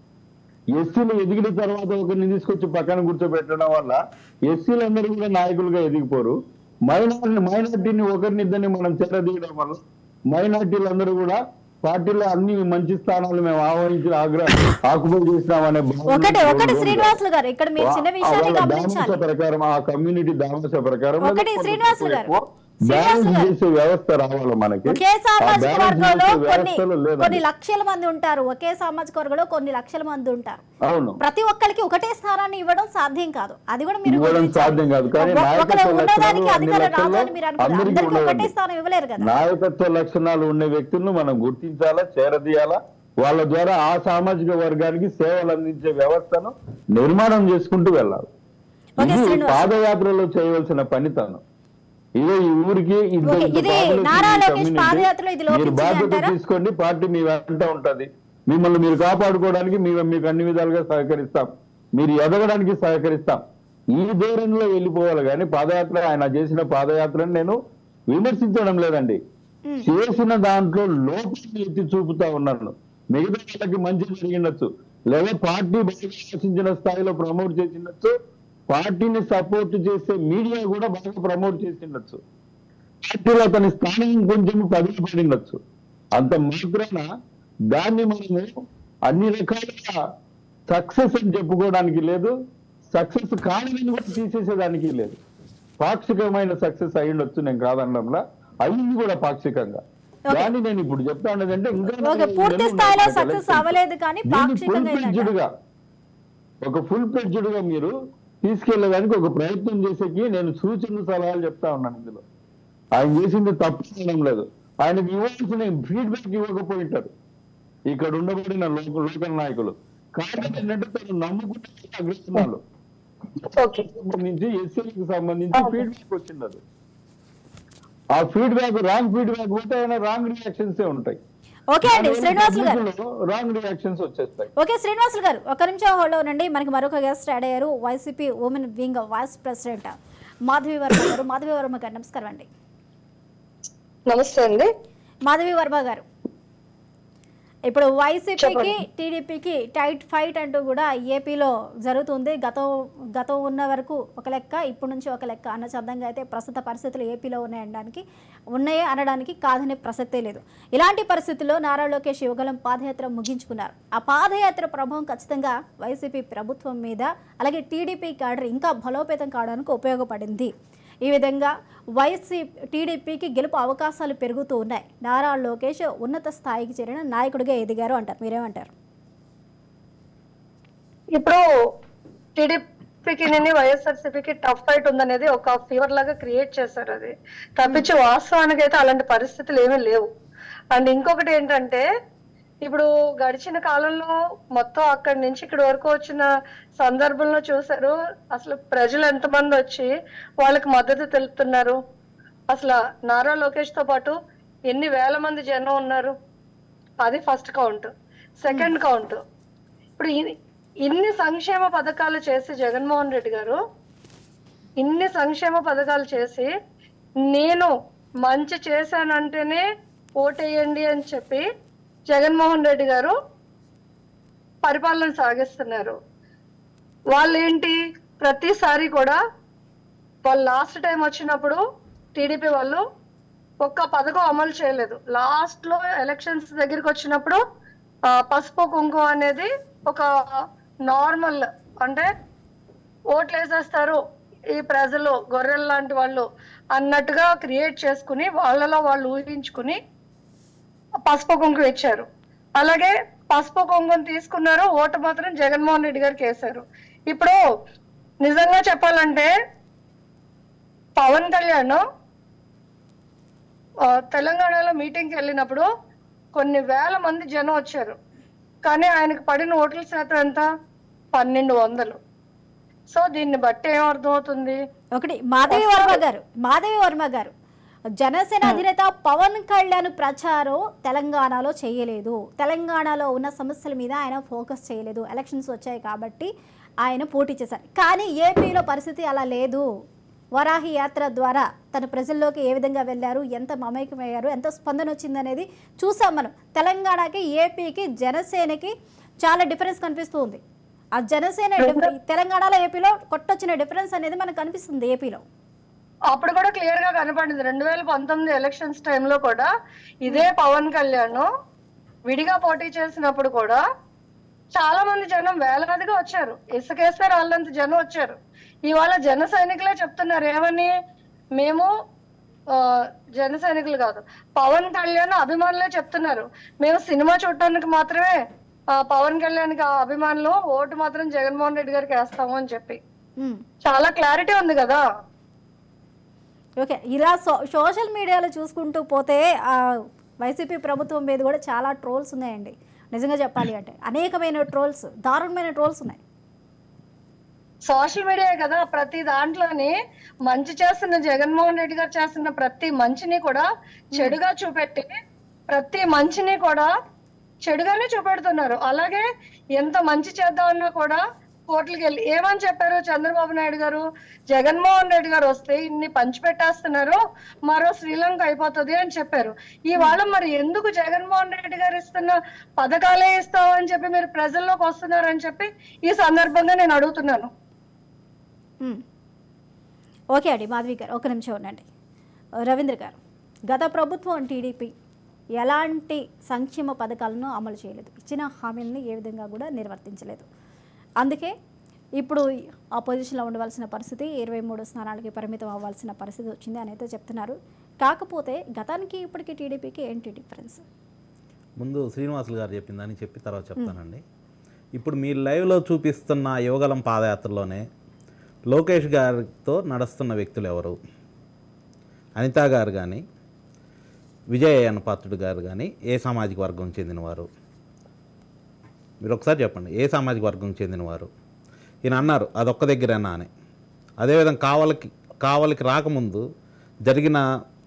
ఎస్సీలు ఎదిగిన తర్వాత ఒకరిని తీసుకొచ్చి పక్కన కూర్చోబెట్టడం వల్ల ఎస్సీలందరూ కూడా నాయకులుగా ఎదిగిపోరు మైనారిటీ మైనార్టీని ఒకరిని ఇద్దరిని మనం చేరదీయడం వల్ల మైనార్టీలందరూ కూడా పార్టీలో అన్ని మంచి స్థానాలు మేము ఆహ్వానించి ఆగ్రహ ఆకుపై చేసినామనే భావన ఒకటి ఒకటి రోజుగా శ్రీనివాసులు గారు ఇక్కడ మీరు చిన్న ఆ విషయాన్ని వాళ్ళ గమనించాలి దామాష ప్రకారం ఆ కమ్యూనిటీ దామాష ప్రకారం ఒకటి కొంత శ్రీనివాసులు గారు. ఎక్కువ బ్యాలెన్స్ శ్రీనివాసులు గారు. చేసే వ్యవస్థ రావాలి మనకి ఒకే ఆ సామాజిక బ్యాలెన్స్ వర్గంలో చేసే కొన్ని వ్యవస్థలో కొన్ని లేదండి లక్షల మంది ఉంటారు ఒకే సామాజిక వర్గంలో కొన్ని లక్షల మంది ఉంటారు అవును ప్రతి ఒక్కరికి ఒకటే స్థానాన్ని ఇవ్వడం సాధ్యం కాదు అది కూడా మీరు ఇవ్వడం గుర్తించాలి. సాధ్యం కాదు. కానీ ఒక- నాయకత్వ ఒకరు ఉన్నదానికి లక్షణాలు అధికారం అన్ని రాదు అని మీరు అనుకుంటారు అందరికీ అందరికీ ఒకటే ఉండవండి. స్థానం ఇవ్వలేరు కదా నాయకత్వ లక్షణాలు ఉండే వ్యక్తులను మనం గుర్తించాలా చేరదీయాలా వాళ్ళ ద్వారా ఆ సామాజిక వర్గానికి సేవలు అందించే వ్యవస్థను నిర్మాణం చేసుకుంటూ వెళ్ళాలి ఓకే, ఇది శ్రీనివాస్. పాదయాత్రలో చేయవలసిన పని తను ఇదే ఈ ఊరికి ఇంత ఓకే, ఇంత ఇది బాధలు నారా వచ్చింది లోకేష్ community. పాదయాత్రలో ఇది మీరు లోపించింది బాధ్యత అంటారా? తీసుకోండి పార్టీ మీ వెంట ఉంటది మిమ్మల్ని మీరు కాపాడుకోవడానికి మేము మీకు అన్ని విధాలుగా సహకరిస్తాం మీరు ఎదగడానికి సహకరిస్తాం ఈ ధోరణిలో వెళ్ళిపోవాలి కానీ పాదయాత్ర ఆయన చేసిన పాదయాత్రను నేను విమర్శించడం లేదండి ఉమ్. చేసిన దాంట్లో లోపాన్ని ఎత్తి చూపుతా ఉన్నాను మిగతా వాళ్ళకి మంచి జరిగిండొచ్చు లేదా పార్టీ బాగా ఆశించిన స్థాయిలో ప్రమోట్ చేసిండొచ్చు పార్టీని సపోర్ట్ చేసే మీడియా కూడా బాగా ప్రమోట్ చేసిండొచ్చు పార్టీలో అతని స్థానం కొంచెం పదిలి పడిండొచ్చు అంత మాత్రాన దాన్ని మనము అన్ని రకాలుగా సక్సెస్ అని చెప్పుకోవడానికి లేదు సక్సెస్ కానిదని కూడా తీసేసేదానికి లేదు పాక్షికమైన సక్సెస్ అయ్యిండొచ్చు నేను కాదనడంలా అయింది కూడా పాక్షికంగా Okay. కానీ నేను ఇప్పుడు చెప్తా ఉన్నదంటే ఇంకా ఓకే నాలుగు పూర్తి నెలలు స్థాయిలో ఉన్నాయి సక్సెస్ elections. అవ్వలేదు కానీ దీన్ని పాక్షికంగా full అయిందంట. fledged గా ఒక ఫుల్ ఫ్లెడ్జ్డ్ గా మీరు తీసుకెళ్లేదానికి ఒక ప్రయత్నం చేసేకి నేను సూచనలు సలహాలు చెప్తా ఉన్నాను ఇందులో ఆయన చేసింది తప్పు చేయడం లేదు ఆయనకు ఇవ్వాల్సిన ఫీడ్బ్యాక్ ఇవ్వకపోయింటారు ఇక్కడ ఉండబడిన లోకల్ లోకల్ నాయకులు కారణం ఏంటంటే తను నమ్ముకున్న అగ్రహణాలు ఓకే సంబంధించి ఎస్సీలకు సంబంధించి ఫీడ్బ్యాక్ వచ్చింది అది ఆ ఫీడ్బ్యాక్ రాంగ్ ఫీడ్బ్యాక్ పోతే ఆయన రాంగ్ రియాక్షన్స్ ఉంటాయి ఓకే అండి శ్రీనివాసులు గారు రాంగ్ రియాక్షన్స్ వచ్చేస్తాయి ఓకే శ్రీనివాసులు గారు ఒక నిమిషం హోల్డ్ అవునండి మనకి మరొక గెస్ట్ యాడ్ అయ్యారు YCP women wing vice president Madhavi Varma garu Madhavi Varma గారు నమస్కారం అండి నమస్తే అండి మాధవి వర్మ గారు ఇప్పుడు వైసీపీకి టీడీపీకి టైట్ ఫైట్ అంటూ కూడా ఏపీలో జరుగుతుంది గతం గతం ఉన్న వరకు ఒక లెక్క ఇప్పుడు నుంచి ఒక లెక్క అన్న చందంగా అయితే ప్రస్తుత పరిస్థితులు ఏపీలో ఉన్నాయనడానికి ఉన్నాయే అనడానికి కాదనే ప్రసక్తే లేదు ఇలాంటి పరిస్థితుల్లో నారా లోకేష్ యువగలం పాదయాత్ర ముగించుకున్నారు ఆ పాదయాత్ర ప్రభావం ఖచ్చితంగా వైసీపీ ప్రభుత్వం మీద అలాగే టీడీపీ క్యాడర్ ఇంకా బలోపేతం కావడానికి ఉపయోగపడింది ఈ విధంగా వైసీ టీడీపీకి గెలుపు అవకాశాలు పెరుగుతూ ఉన్నాయి నారా లోకేష్ ఉన్నత స్థాయికి చేరిన నాయకుడిగా ఎదిగారు అంటారు మీరేమంటారు ఇప్పుడు టీడీపీకి వైఎస్ఆర్సీపీకి టఫ్ ఫైట్ ఉందనేది ఒక ఫీవర్ లాగా క్రియేట్ చేశారు అది తప్పించి వాస్తవానికి అయితే అలాంటి పరిస్థితులు ఏమీ లేవు అండ్ ఇంకొకటి ఏంటంటే ఇప్పుడు గడిచిన కాలంలో మొత్తం అక్కడి నుంచి ఇక్కడి వరకు వచ్చిన సందర్భంలో చూసారు అసలు ప్రజలు ఎంతమంది వచ్చి వాళ్ళకి మద్దతు తెలుపుతున్నారు అసలు నారా లోకేష్ తో పాటు ఎన్ని వేల మంది జనం ఉన్నారు అది ఫస్ట్ కౌంట్ సెకండ్ కౌంట్ ఇప్పుడు ఇన్ని- ఇన్ని సంక్షేమ పథకాలు చేసి జగన్మోహన్ రెడ్డి గారు ఇన్ని సంక్షేమ పథకాలు చేసి నేను మంచి చేశానంటేనే ఓటేయండి అని చెప్పి జగన్మోహన్ రెడ్డి గారు పరిపాలన సాగిస్తున్నారు వాళ్ళు ఏంటి ప్రతిసారి కూడా వాళ్ళు లాస్ట్ టైం వచ్చినప్పుడు టీడీపీ వాళ్ళు ఒక్క పథకం అమలు చేయలేదు లాస్ట్ లో ఎలక్షన్స్ దగ్గరికి వచ్చినప్పుడు ఆ, పసుపు కుంకుమ అనేది ఒక నార్మల్ అంటే ఓట్లు వేసేస్తారు ఈ ప్రజలు గొర్రెలు లాంటి వాళ్ళు అన్నట్టుగా క్రియేట్ చేసుకుని వాళ్ళలో వాళ్ళు ఊహించుకుని పసుపు కుంకుమ ఇచ్చారు అలాగే పసుపు కుంకుమ తీసుకున్నారు ఓటు మాత్రం జగన్మోహన్ రెడ్డి గారికి వేశారు ఇప్పుడు నిజంగా చెప్పాలంటే పవన్ కళ్యాణ్ ఆ, తెలంగాణలో మీటింగ్కి వెళ్ళినప్పుడు కొన్ని వేల మంది జనం వచ్చారు కానీ ఆయనకు పడిన ఓట్ల శాతం ఎంత పన్నెండు వందలు సో దీన్ని బట్టి ఏం అర్థమవుతుంది ఒకటి మాధవి వర్మ గారు మాధవి వర్మ గారు జనసేన అధినేత పవన్ కళ్యాణ్ ప్రచారం తెలంగాణలో చేయలేదు తెలంగాణలో ఉన్న సమస్యల మీద ఆయన ఫోకస్ చేయలేదు ఎలక్షన్స్ వచ్చాయి కాబట్టి ఆయన పోటీ చేశారు కానీ ఏపీలో పరిస్థితి అలా లేదు వరాహి యాత్ర ద్వారా తన ప్రజల్లోకి ఏ విధంగా వెళ్ళారు ఎంత మమేకమయ్యారు ఎంత స్పందన వచ్చిందనేది చూసాం మనం తెలంగాణకి ఏపీకి జనసేనకి చాలా డిఫరెన్స్ కనిపిస్తుంది ఆ జనసేన డిఫరె- తెలంగాణలో ఏపీలో కొట్టొచ్చిన డిఫరెన్స్ అనేది మనకు కనిపిస్తుంది ఏపీలో అప్పుడు కూడా క్లియర్ గా కనపడింది రెండు వేల పంతొమ్మిది ఎలక్షన్స్ టైంలో కూడా ఇదే పవన్ కళ్యాణ్ విడిగా పోటీ చేసినప్పుడు కూడా చాలా మంది జనం వేలాదిగా వచ్చారు ఇసుకేస్తే వాళ్ళంత జనం వచ్చారు ఇవాళ జన సైనికులే చెప్తున్నారు ఏమని మేము ఆ, జన సైనికులు కాదు పవన్ కళ్యాణ్ అభిమానులే చెప్తున్నారు మేము సినిమా చూడటానికి మాత్రమే ఆ, పవన్ కళ్యాణ్ కి ఆ అభిమానులు ఓటు మాత్రం జగన్మోహన్ రెడ్డి గారికి వేస్తాము అని చెప్పి ఉమ్. చాలా క్లారిటీ ఉంది కదా ఓకే ఇలా సో సోషల్ మీడియాలో చూసుకుంటూ పోతే ఆ, వైసీపీ ప్రభుత్వం మీద కూడా చాలా ట్రోల్స్ ఉన్నాయండి నిజంగా చెప్పాలి అంటే అనేకమైన ట్రోల్స్ దారుణమైన ట్రోల్స్ ఉన్నాయి సోషల్ మీడియా కదా ప్రతి దాంట్లోని మంచి చేస్తున్న జగన్మోహన్ రెడ్డి గారు చేస్తున్న ప్రతి మంచిని కూడా చెడుగా చూపెట్టి ప్రతి మంచిని కూడా చెడుగానే చూపెడుతున్నారు అలాగే ఎంత మంచి చేద్దామన్నా కూడా కోర్టులకు వెళ్ళి ఏమని చెప్పారు చంద్రబాబు నాయుడు గారు జగన్మోహన్ రెడ్డి గారు వస్తే ఇన్ని పంచి పెట్టేస్తున్నారు మరో శ్రీలంక అయిపోతుంది అని చెప్పారు ఇవాళ మరి ఎందుకు జగన్మోహన్ రెడ్డి గారు ఇస్తున్న పథకాలే ఇస్తామని చెప్పి మీరు ప్రజల్లోకి వస్తున్నారని చెప్పి ఈ సందర్భంగా నేను అడుగుతున్నాను ఉమ్. ఓకే అండి మాధవి గారు ఒక నిమిషం ఉండండి రవీంద్ర గారు గత ప్రభుత్వం టీడీపీ ఎలాంటి సంక్షేమ పథకాలను అమలు చేయలేదు ఇచ్చిన హామీలను ఏ విధంగా కూడా నిర్వర్తించలేదు అందుకే ఇప్పుడు ఆపోజిషన్లో ఉండవలసిన పరిస్థితి ఇరవై మూడు స్థానాలకి పరిమితం అవ్వాల్సిన పరిస్థితి వచ్చింది అని అయితే చెప్తున్నారు కాకపోతే గతానికి ఇప్పటికీ టీడీపీకి ఏంటి డిఫరెన్స్ ముందు శ్రీనివాసులు గారు చెప్పిందని చెప్పి తర్వాత చెప్తానండి ఇప్పుడు మీ లైవ్లో చూపిస్తున్న యువగలం పాదయాత్రలోనే లోకేష్ గారితో నడుస్తున్న వ్యక్తులు ఎవరు అనిత గారు కానీ విజయ్ పాత్రుడు గారు కానీ ఏ సామాజిక వర్గం చెందినవారు మీరు ఒకసారి చెప్పండి ఏ సామాజిక వర్గం చెందినవారు ఈయన అన్నారు అదొక్క దగ్గరేనా అని అదేవిధంగా కావలికి కావలికి రాకముందు జరిగిన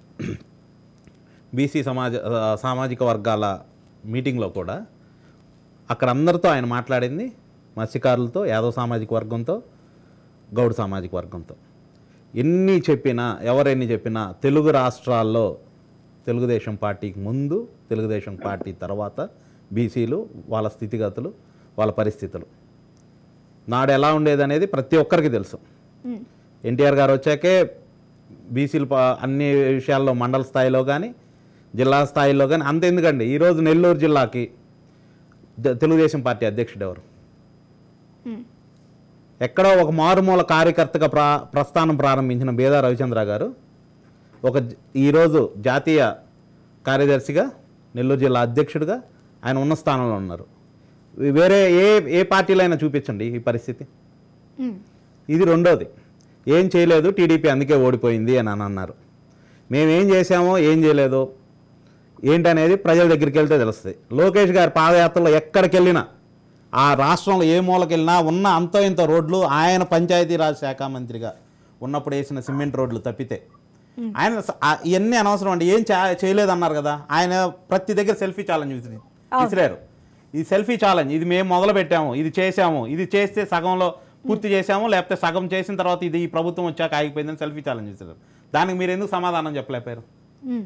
బీసీ సమాజ ఆ, సామాజిక వర్గాల మీటింగ్లో కూడా అక్కడ అందరితో ఆయన మాట్లాడింది మత్స్యకారులతో యాదవ్ సామాజిక వర్గంతో గౌడ్ సామాజిక వర్గంతో ఎన్ని చెప్పినా ఎవరెన్ని చెప్పినా తెలుగు రాష్ట్రాల్లో తెలుగుదేశం పార్టీకి ముందు తెలుగుదేశం పార్టీ తర్వాత బీసీలు వాళ్ళ స్థితిగతులు వాళ్ళ పరిస్థితులు నాడు ఎలా ఉండేది అనేది ప్రతి ఒక్కరికి తెలుసు ఉమ్. ఎన్టీఆర్ గారు వచ్చాకే బీసీలు ప- అన్ని విషయాల్లో మండల స్థాయిలో కానీ జిల్లా స్థాయిలో కానీ అంతెందుకండి ఈరోజు నెల్లూరు జిల్లాకి ద- తెలుగుదేశం పార్టీ అధ్యక్షుడు ఎవరు ఉమ్. ఎక్కడో ఒక మారుమూల కార్యకర్తగా ప్రా ప్రస్థానం ప్రారంభించిన బేదా రవిచంద్ర గారు ఒక జ- ఈరోజు జాతీయ కార్యదర్శిగా నెల్లూరు జిల్లా అధ్యక్షుడిగా ఆయన ఉన్న స్థానంలో ఉన్నారు వేరే ఏ ఏ పార్టీలో అయినా చూపించండి ఈ పరిస్థితి ఉమ్. ఇది రెండోది ఏం చేయలేదు టీడీపీ అందుకే ఓడిపోయింది అని అని అన్నారు మేమేం చేసామో ఏం చేయలేదో ఏంటనేది ప్రజల దగ్గరికి వెళ్తే తెలుస్తుంది లోకేష్ గారి పాదయాత్రలో ఎక్కడికి వెళ్ళినా ఆ రాష్ట్రంలో ఏ మూలకి వెళ్ళినా ఉన్న అంతో ఇంత రోడ్లు ఆయన పంచాయతీరాజ్ శాఖ మంత్రిగా ఉన్నప్పుడు వేసిన సిమెంట్ రోడ్లు తప్పితే ఆయన స- ఆ- ఇవన్నీ అనవసరం అండి ఏం చే- చేయలేదు అన్నారు కదా ఆయన ప్రతి దగ్గర సెల్ఫీ ఛాలెంజ్ విసిరి- విసిరారు ఈ సెల్ఫీ ఛాలెంజ్ ఇది మేము మొదలు పెట్టాము ఇది చేసాము ఇది చేస్తే సగంలో పూర్తి చేసాము లేకపోతే సగం చేసిన తర్వాత ఇది ఈ ప్రభుత్వం వచ్చాక ఆగిపోయిందని సెల్ఫీ ఛాలెంజ్ విసిరారు దానికి మీరు ఎందుకు సమాధానం చెప్పలేపారు ఉమ్.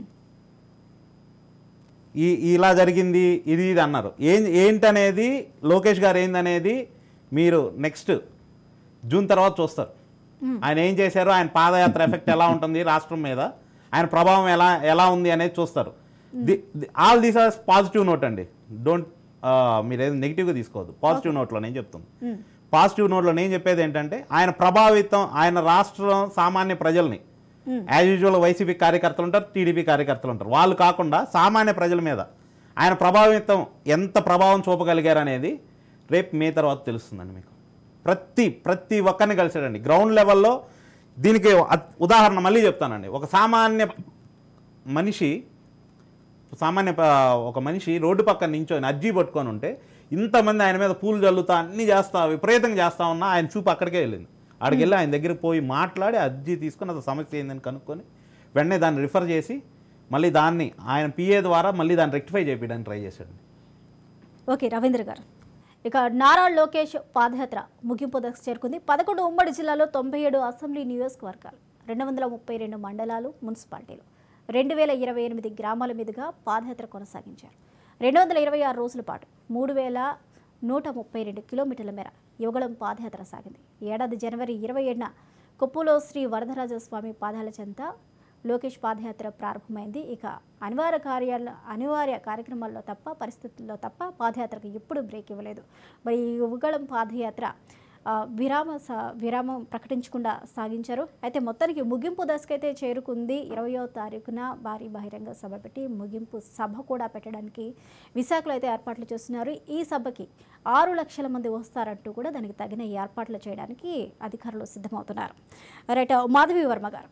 ఈ ఇలా జరిగింది ఇది ఇది అన్నారు ఏం ఏంటనేది లోకేష్ గారు ఏందనేది మీరు నెక్స్ట్ జూన్ తర్వాత చూస్తారు ఆయన ఏం చేశారు ఆయన పాదయాత్ర ఎఫెక్ట్ ఎలా ఉంటుంది రాష్ట్రం మీద ఆయన ప్రభావం ఎలా ఎలా ఉంది అనేది చూస్తారు all these are positive note అండి డోంట్ మీరు ఏది నెగిటివ్గా తీసుకోవద్దు పాజిటివ్ నోట్లో నేను చెప్తుంది పాజిటివ్ నోట్లో నేను చెప్పేది ఏంటంటే ఆయన ప్రభావితం ఆయన రాష్ట్రం సామాన్య ప్రజల్ని యాజ్ యూజువల్ వైసీపీ కార్యకర్తలు ఉంటారు టీడీపీ కార్యకర్తలు ఉంటారు వాళ్ళు కాకుండా సామాన్య ప్రజల మీద ఆయన ప్రభావితం ఎంత ప్రభావం చూపగలిగారు అనేది రేపు మే తర్వాత తెలుస్తుందండి మీకు ప్రతి ప్రతి ఒక్కరిని కలిసాడండి గ్రౌండ్ లెవెల్లో దీనికి అత్- ఉదాహరణ మళ్ళీ చెప్తానండి ఒక సామాన్య మనిషి సామాన్య ప- ఒక మనిషి రోడ్డు పక్కన నించొని అర్జీ పట్టుకొని ఉంటే ఇంతమంది ఆయన మీద పూలు చల్లుతా అన్నీ చేస్తా విపరీతంగా చేస్తా ఉన్నా ఆయన చూపు అక్కడికే వెళ్ళింది అక్కడికి వెళ్ళి ఆయన దగ్గరికి పోయి మాట్లాడి అర్జీ తీసుకొని అసలు సమస్య ఏందని కనుక్కొని వెంటనే దాన్ని రిఫర్ చేసి మళ్ళీ దాన్ని ఆయన పిఏ ద్వారా మళ్ళీ దాన్ని రెక్టిఫై చేయడానికి ట్రై చేశాడు ఓకే రవీంద్ర గారు ఇక నారా లోకేష్ పాదయాత్ర ముగింపు దశకు చేరుకుంది పదకొండు ఉమ్మడి జిల్లాలో తొంభై ఏడు అసెంబ్లీ నియోజకవర్గాలు రెండు వందల ముప్పై రెండు మండలాలు మున్సిపాలిటీలు రెండు వేల ఇరవై ఎనిమిది గ్రామాల మీదుగా పాదయాత్ర కొనసాగించారు రెండు వందల ఇరవై ఆరు రోజుల పాటు మూడు వేల నూట ముప్పై రెండు కిలోమీటర్ల మేర యువగళం పాదయాత్ర సాగింది ఈ ఏడాది జనవరి ఇరవై ఏడున కొప్పులో శ్రీ వరదరాజస్వామి పాదాల చెంత లోకేష్ పాదయాత్ర ప్రారంభమైంది ఇక అనివార్య కార్యాల అనివార్య కార్యక్రమాల్లో తప్ప పరిస్థితుల్లో తప్ప పాదయాత్రకు ఎప్పుడు బ్రేక్ ఇవ్వలేదు మరి ఈ యువగళం పాదయాత్ర ఆ, విరామ స- విరామం ప్రకటించకుండా సాగించారు అయితే మొత్తానికి ముగింపు దశకైతే చేరుకుంది ఇరవయో తారీఖున భారీ బహిరంగ సభ పెట్టి ముగింపు సభ కూడా పెట్టడానికి విశాఖలో అయితే ఏర్పాట్లు చేస్తున్నారు ఈ సభకి ఆరు లక్షల మంది వస్తారంటూ కూడా దానికి తగిన ఏర్పాట్లు చేయడానికి అధికారులు సిద్ధమవుతున్నారు రైట్ మాధవి వర్మ గారు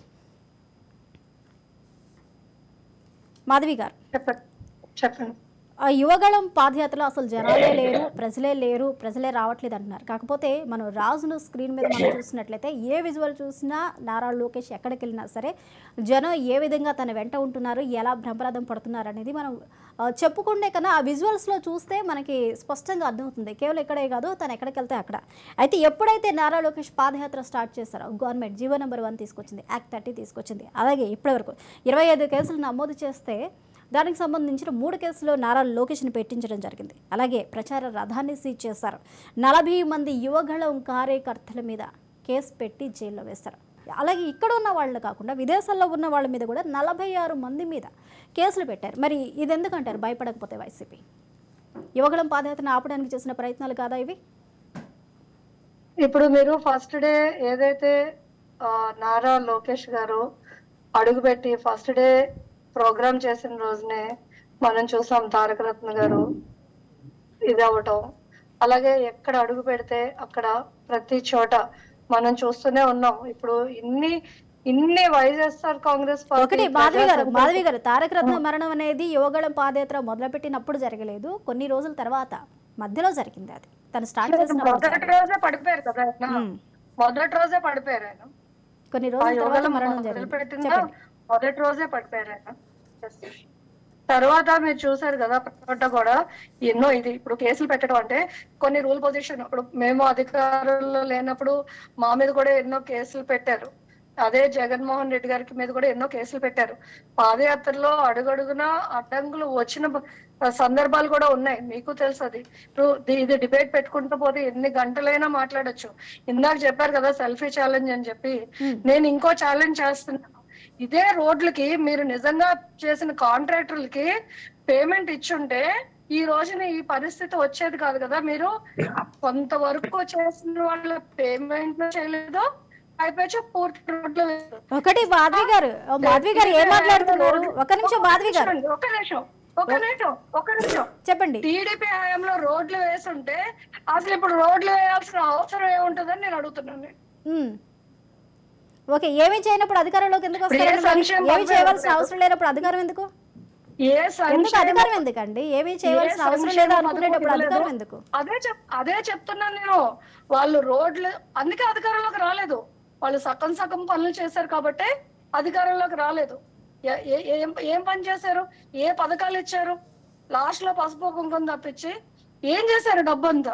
మాధవి గారు చెప్పండి చెప్పండి ఆ యువగళం పాదయాత్రలో అసలు జనాలే లేరు ప్రజలే లేరు ప్రజలే రావట్లేదు అంటున్నారు కాకపోతే మనం రాజును స్క్రీన్ మీద మనం చూసినట్లయితే ఏ విజువల్ చూసినా నారా లోకేష్ ఎక్కడికి వెళ్ళినా సరే జనం ఏ విధంగా తన వెంట ఉంటున్నారు ఎలా భ్రమరథం పడుతున్నారు అనేది మనం ఆ, చెప్పుకుంటే కన్నా ఆ విజువల్స్లో చూస్తే మనకి స్పష్టంగా అర్థమవుతుంది కేవలం ఇక్కడే కాదు తను ఎక్కడికి వెళ్తే అక్కడ అయితే ఎప్పుడైతే నారా లోకేష్ పాదయాత్ర స్టార్ట్ చేస్తారో గవర్నమెంట్ జీవో నెంబర్ వన్ తీసుకొచ్చింది యాక్ట్ థర్టీ తీసుకొచ్చింది అలాగే ఇప్పటివరకు ఇరవై ఐదు కేసులు నమోదు చేస్తే దానికి సంబంధించిన మూడు కేసుల్లో నారా లోకేష్ని పెట్టించడం జరిగింది అలాగే ప్రచార రథాన్ని సీజ్ చేశారు నలభై మంది యువగళం కార్యకర్తల మీద కేసు పెట్టి జైల్లో వేస్తారు అలాగే ఇక్కడ ఉన్న వాళ్ళు కాకుండా విదేశాల్లో ఉన్న వాళ్ళ మీద కూడా నలభై ఆరు మంది మీద కేసులు పెట్టారు మరి ఇది ఎందుకంటారు భయపడకపోతే వైసీపీ యువగళం పాదయాత్రను ఆపడానికి చేసిన ప్రయత్నాలు కాదా ఇవి ఇప్పుడు మీరు ఫస్ట్ డే ఏదైతే ఆ, నారా లోకేష్ గారు అడుగుపెట్టి ఫస్ట్ డే ప్రోగ్రామ్ చేసిన రోజునే మనం చూసాం తారక రత్న గారు ఇది అవ్వటం అలాగే ఎక్కడ అడుగు పెడితే అక్కడ ప్రతి చోట మనం చూస్తూనే ఉన్నాం ఇప్పుడు ఇన్ని ఇన్ని వైఎస్ఆర్ కాంగ్రెస్ పార్టీ ఒకటి మాధవి గారు ప్రజా మాధవి గారు తారక రత్న మరణం అనేది యువగళం పాదయాత్ర మొదలుపెట్టినప్పుడు జరగలేదు కొన్ని రోజుల తర్వాత మధ్యలో జరిగింది అది తను స్టార్ట్ చేసినప్పుడు మొదటి రోజే పడిపోయారు కదా ఆయన ఉమ్. మొదటి రోజే పడిపోయారు ఆయన కొన్ని ఆ రోజుల తర్వాత యువగలం మరణం మొదలు జరిగింది పెట్టిందా చెప్పండి మొదటి రోజే పడిపోయారు ఆయన Yes. తర్వాత మీరు చూసారు కదా ప్రతి కూడా ఎన్నో ఇది ఇప్పుడు కేసులు పెట్టడం అంటే కొన్ని రూల్ పొజిషన్ ఇప్పుడు మేము అధికారుల్లో లేనప్పుడు మా మీద కూడా ఎన్నో కేసులు పెట్టారు అదే జగన్మోహన్ రెడ్డి గారికి మీద కూడా ఎన్నో కేసులు పెట్టారు పాదయాత్రలో అడుగడుగునా అడ్డంకులు వచ్చిన బ- సందర్భాలు కూడా ఉన్నాయి మీకు తెలుసు అది ఇప్పుడు ది- ఇది డిబేట్ పెట్టుకుంటూ పోతే ఎన్ని గంటలైనా మాట్లాడొచ్చు ఇందాక చెప్పారు కదా సెల్ఫీ ఛాలెంజ్ అని చెప్పి నేను ఇంకో ఛాలెంజ్ చేస్తున్నాను ఇదే రోడ్లకి మీరు నిజంగా చేసిన కాంట్రాక్టర్లకి పేమెంట్ ఇచ్చుంటే ఈ రోజున ఈ పరిస్థితి వచ్చేది కాదు కదా మీరు కొంతవరకు చేసిన వాళ్ళ పేమెంట్ చేయలేదు అయిపోయి పూర్తి రోడ్లు వేశారు. ఒకటి మాధవి గారు ఓ, మాధవి గారు ఏం మాట్లాడుతున్నారు ఒక నిమిషం మాధవి గారు చూడండి, ఒక్క నిమిషం ఒక నిమిషం ఒక నిమిషం చెప్పండి టీడీపీ హయాంలో రోడ్లు వేసుంటే అసలు ఇప్పుడు రోడ్లు వేయాల్సిన అవసరం ఏముంటుందని నేను అడుగుతున్నాను నేను. ఉమ్. ఓకే ఏమీ చేయనప్పుడు అధికారంలోకి ఎందుకు ఇప్పుడు ఏ వస్తారండి మరి? సంక్షేమ ఏమీ పథకాలు చేయవలసిన లేవు. అవసరం లేనప్పుడు అధికారం ఎందుకు ఏ ఎందుకు సంక్షేమ అధికారం ఎందుకండి ఏమీ చేయవలసిన ఏ అవసరం సంక్షేమ లేదా పథకం అనుకునేటప్పుడు ఇవ్వలేదు. అధికారం ఎందుకు అదే చెప్ అదే చెప్తున్నాను నేను వాళ్ళు రోడ్లు అందుకే అధికారంలోకి రాలేదు వాళ్ళు సగం సగం పనులు చేశారు కాబట్టి అధికారంలోకి రాలేదు ఏ- ఏ- ఏం ఏం పని చేశారు ఏ పథకాలు ఇచ్చారు లాస్ట్ లో పసుపు కుంకుమ తప్పించి ఏం చేశారు డబ్బంతా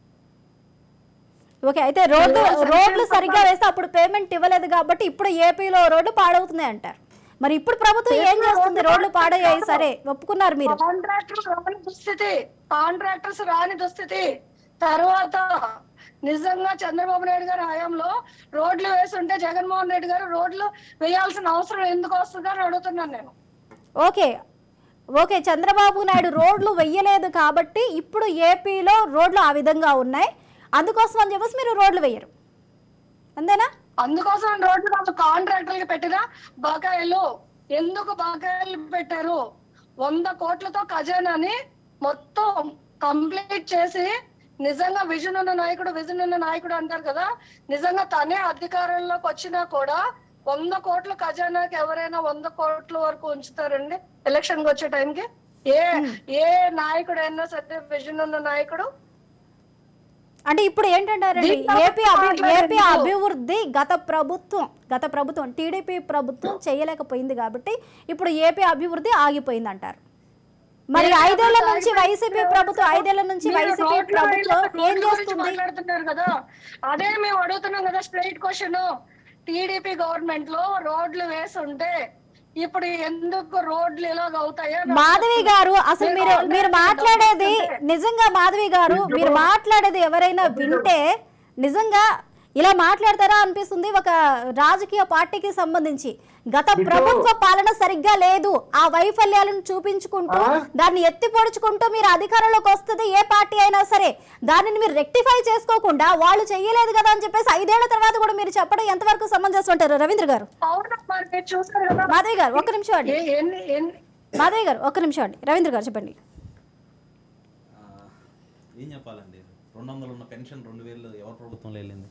ఓకే అయితే రోడ్లు ఏ సంక్షేమ రోడ్లు సరిగ్గా వేస్తే అప్పుడు పేమెంట్ ఇవ్వలేదు కాబట్టి ఇప్పుడు ఏపీలో రోడ్లు పాడవుతున్నాయి అంటారు మరి ఇప్పుడు ప్రభుత్వం ఏం ఇప్పుడు చేస్తుంది రోడ్లు రోడ్లు పాడయ్యాయి సరే ఒప్పుకున్నారు మీరు కాంట్రాక్టర్స్ రాని దుస్థితి కాంట్రాక్టర్స్ రాని దుస్థితి తర్వాత నిజంగా చంద్రబాబు నాయుడు గారి హయాంలో రోడ్లు వేస్తుంటే జగన్మోహన్ రెడ్డి గారు రోడ్లు వేయాల్సిన అవసరం ఎందుకు వస్తుందని అడుగుతున్నాను నేను ఓకే ఓకే చంద్రబాబు నాయుడు రోడ్లు వెయ్యలేదు కాబట్టి ఇప్పుడు ఏపీలో రోడ్లు ఆ విధంగా ఉన్నాయి అందుకోసం అని చెప్పేసి మీరు రోడ్లు వేయరు అంతేనా అందుకోసం రోడ్లు కాదు కాంట్రాక్టర్లకి పెట్టిన బకాయిలు ఎందుకు బకాయిలు పెట్టారు వంద కోట్లతో ఖజానాని మొత్తం కంప్లీట్ చేసి నిజంగా విజన్ ఉన్న నాయకుడు విజన్ ఉన్న నాయకుడు అంటారు కదా నిజంగా తనే అధికారంలోకి వచ్చినా కూడా వంద కోట్ల ఖజానాకి ఎవరైనా వంద కోట్ల వరకు ఉంచుతారండి ఎలక్షన్ కి వచ్చే టైంకి ఏ ఏ నాయకుడు అయినా సరే విజన్ ఉన్న నాయకుడు అంటే ఇప్పుడు ఏంటంటారండి దీంట్లో ఏపీ అభి మాట్లాడలేదు. ఏపీ అభివృద్ధి గత ప్రభుత్వం గత ప్రభుత్వం టీడీపీ ప్రభుత్వం చేయలేకపోయింది కాబట్టి ఇప్పుడు ఏపీ అభివృద్ధి ఆగిపోయింది అంటారు మరి ఏపీ ఐదేళ్ల అభివృద్ధి నుంచి ఆగిపోయింది. వైసీపీ ప్రభుత్వం ఐదేళ్ల నుంచి మీరు వైసీపీ రోడ్ల ప్రభుత్వం రోడ్ల ఏం గురించి చేస్తుంది మాట్లాడుతున్నారు కదా అదే మేము అడుగుతున్నాం కదా స్ట్రైట్ క్వశ్చన్ టీడీపీ గవర్నమెంట్ లో రోడ్లు వేసి ఉంటే ఇప్పుడు ఎందుకు రోడ్లు ఇలాగ అవుతాయో నాకు మాధవి గారు అసలు మీరు మీరు మీరు మాట్లాడేది నిజంగా మాధవి గారు మీరు మాట్లాడేది ఎవరైనా వింటే నిజంగా ఇలా మాట్లాడతారా అనిపిస్తుంది ఒక రాజకీయ పార్టీకి సంబంధించి గత ప్రభుత్వ పాలన సరిగ్గా లేదు ఆ వైఫల్యాలను చూపించుకుంటూ దాన్ని ఎత్తి పొడుచుకుంటూ మీరు అధికారంలోకి వస్తుంది ఏ పార్టీ అయినా సరే దానిని మీరు రెక్టిఫై చేసుకోకుండా వాళ్ళు చెయ్యలేదు కదా అని చెప్పేసి ఐదేళ్ల తర్వాత కూడా మీరు చెప్పడం ఎంతవరకు సమంజసం అంటారు రవీంద్ర గారు అవునా మరి మీరు చూసారు కదా మాధవి గారు ఒక్క నిమిషం అండి ఏ- ఎన్ని ఎన్ని మాధవి గారు ఒక్క నిమిషం అండి రవీంద్ర గారు చెప్పండి ఏం చెప్పాలండి రెండు వందలు ఉన్న పెన్షన్ రెండు వేలు ఎవరి ప్రభుత్వంలో వెళ్ళింది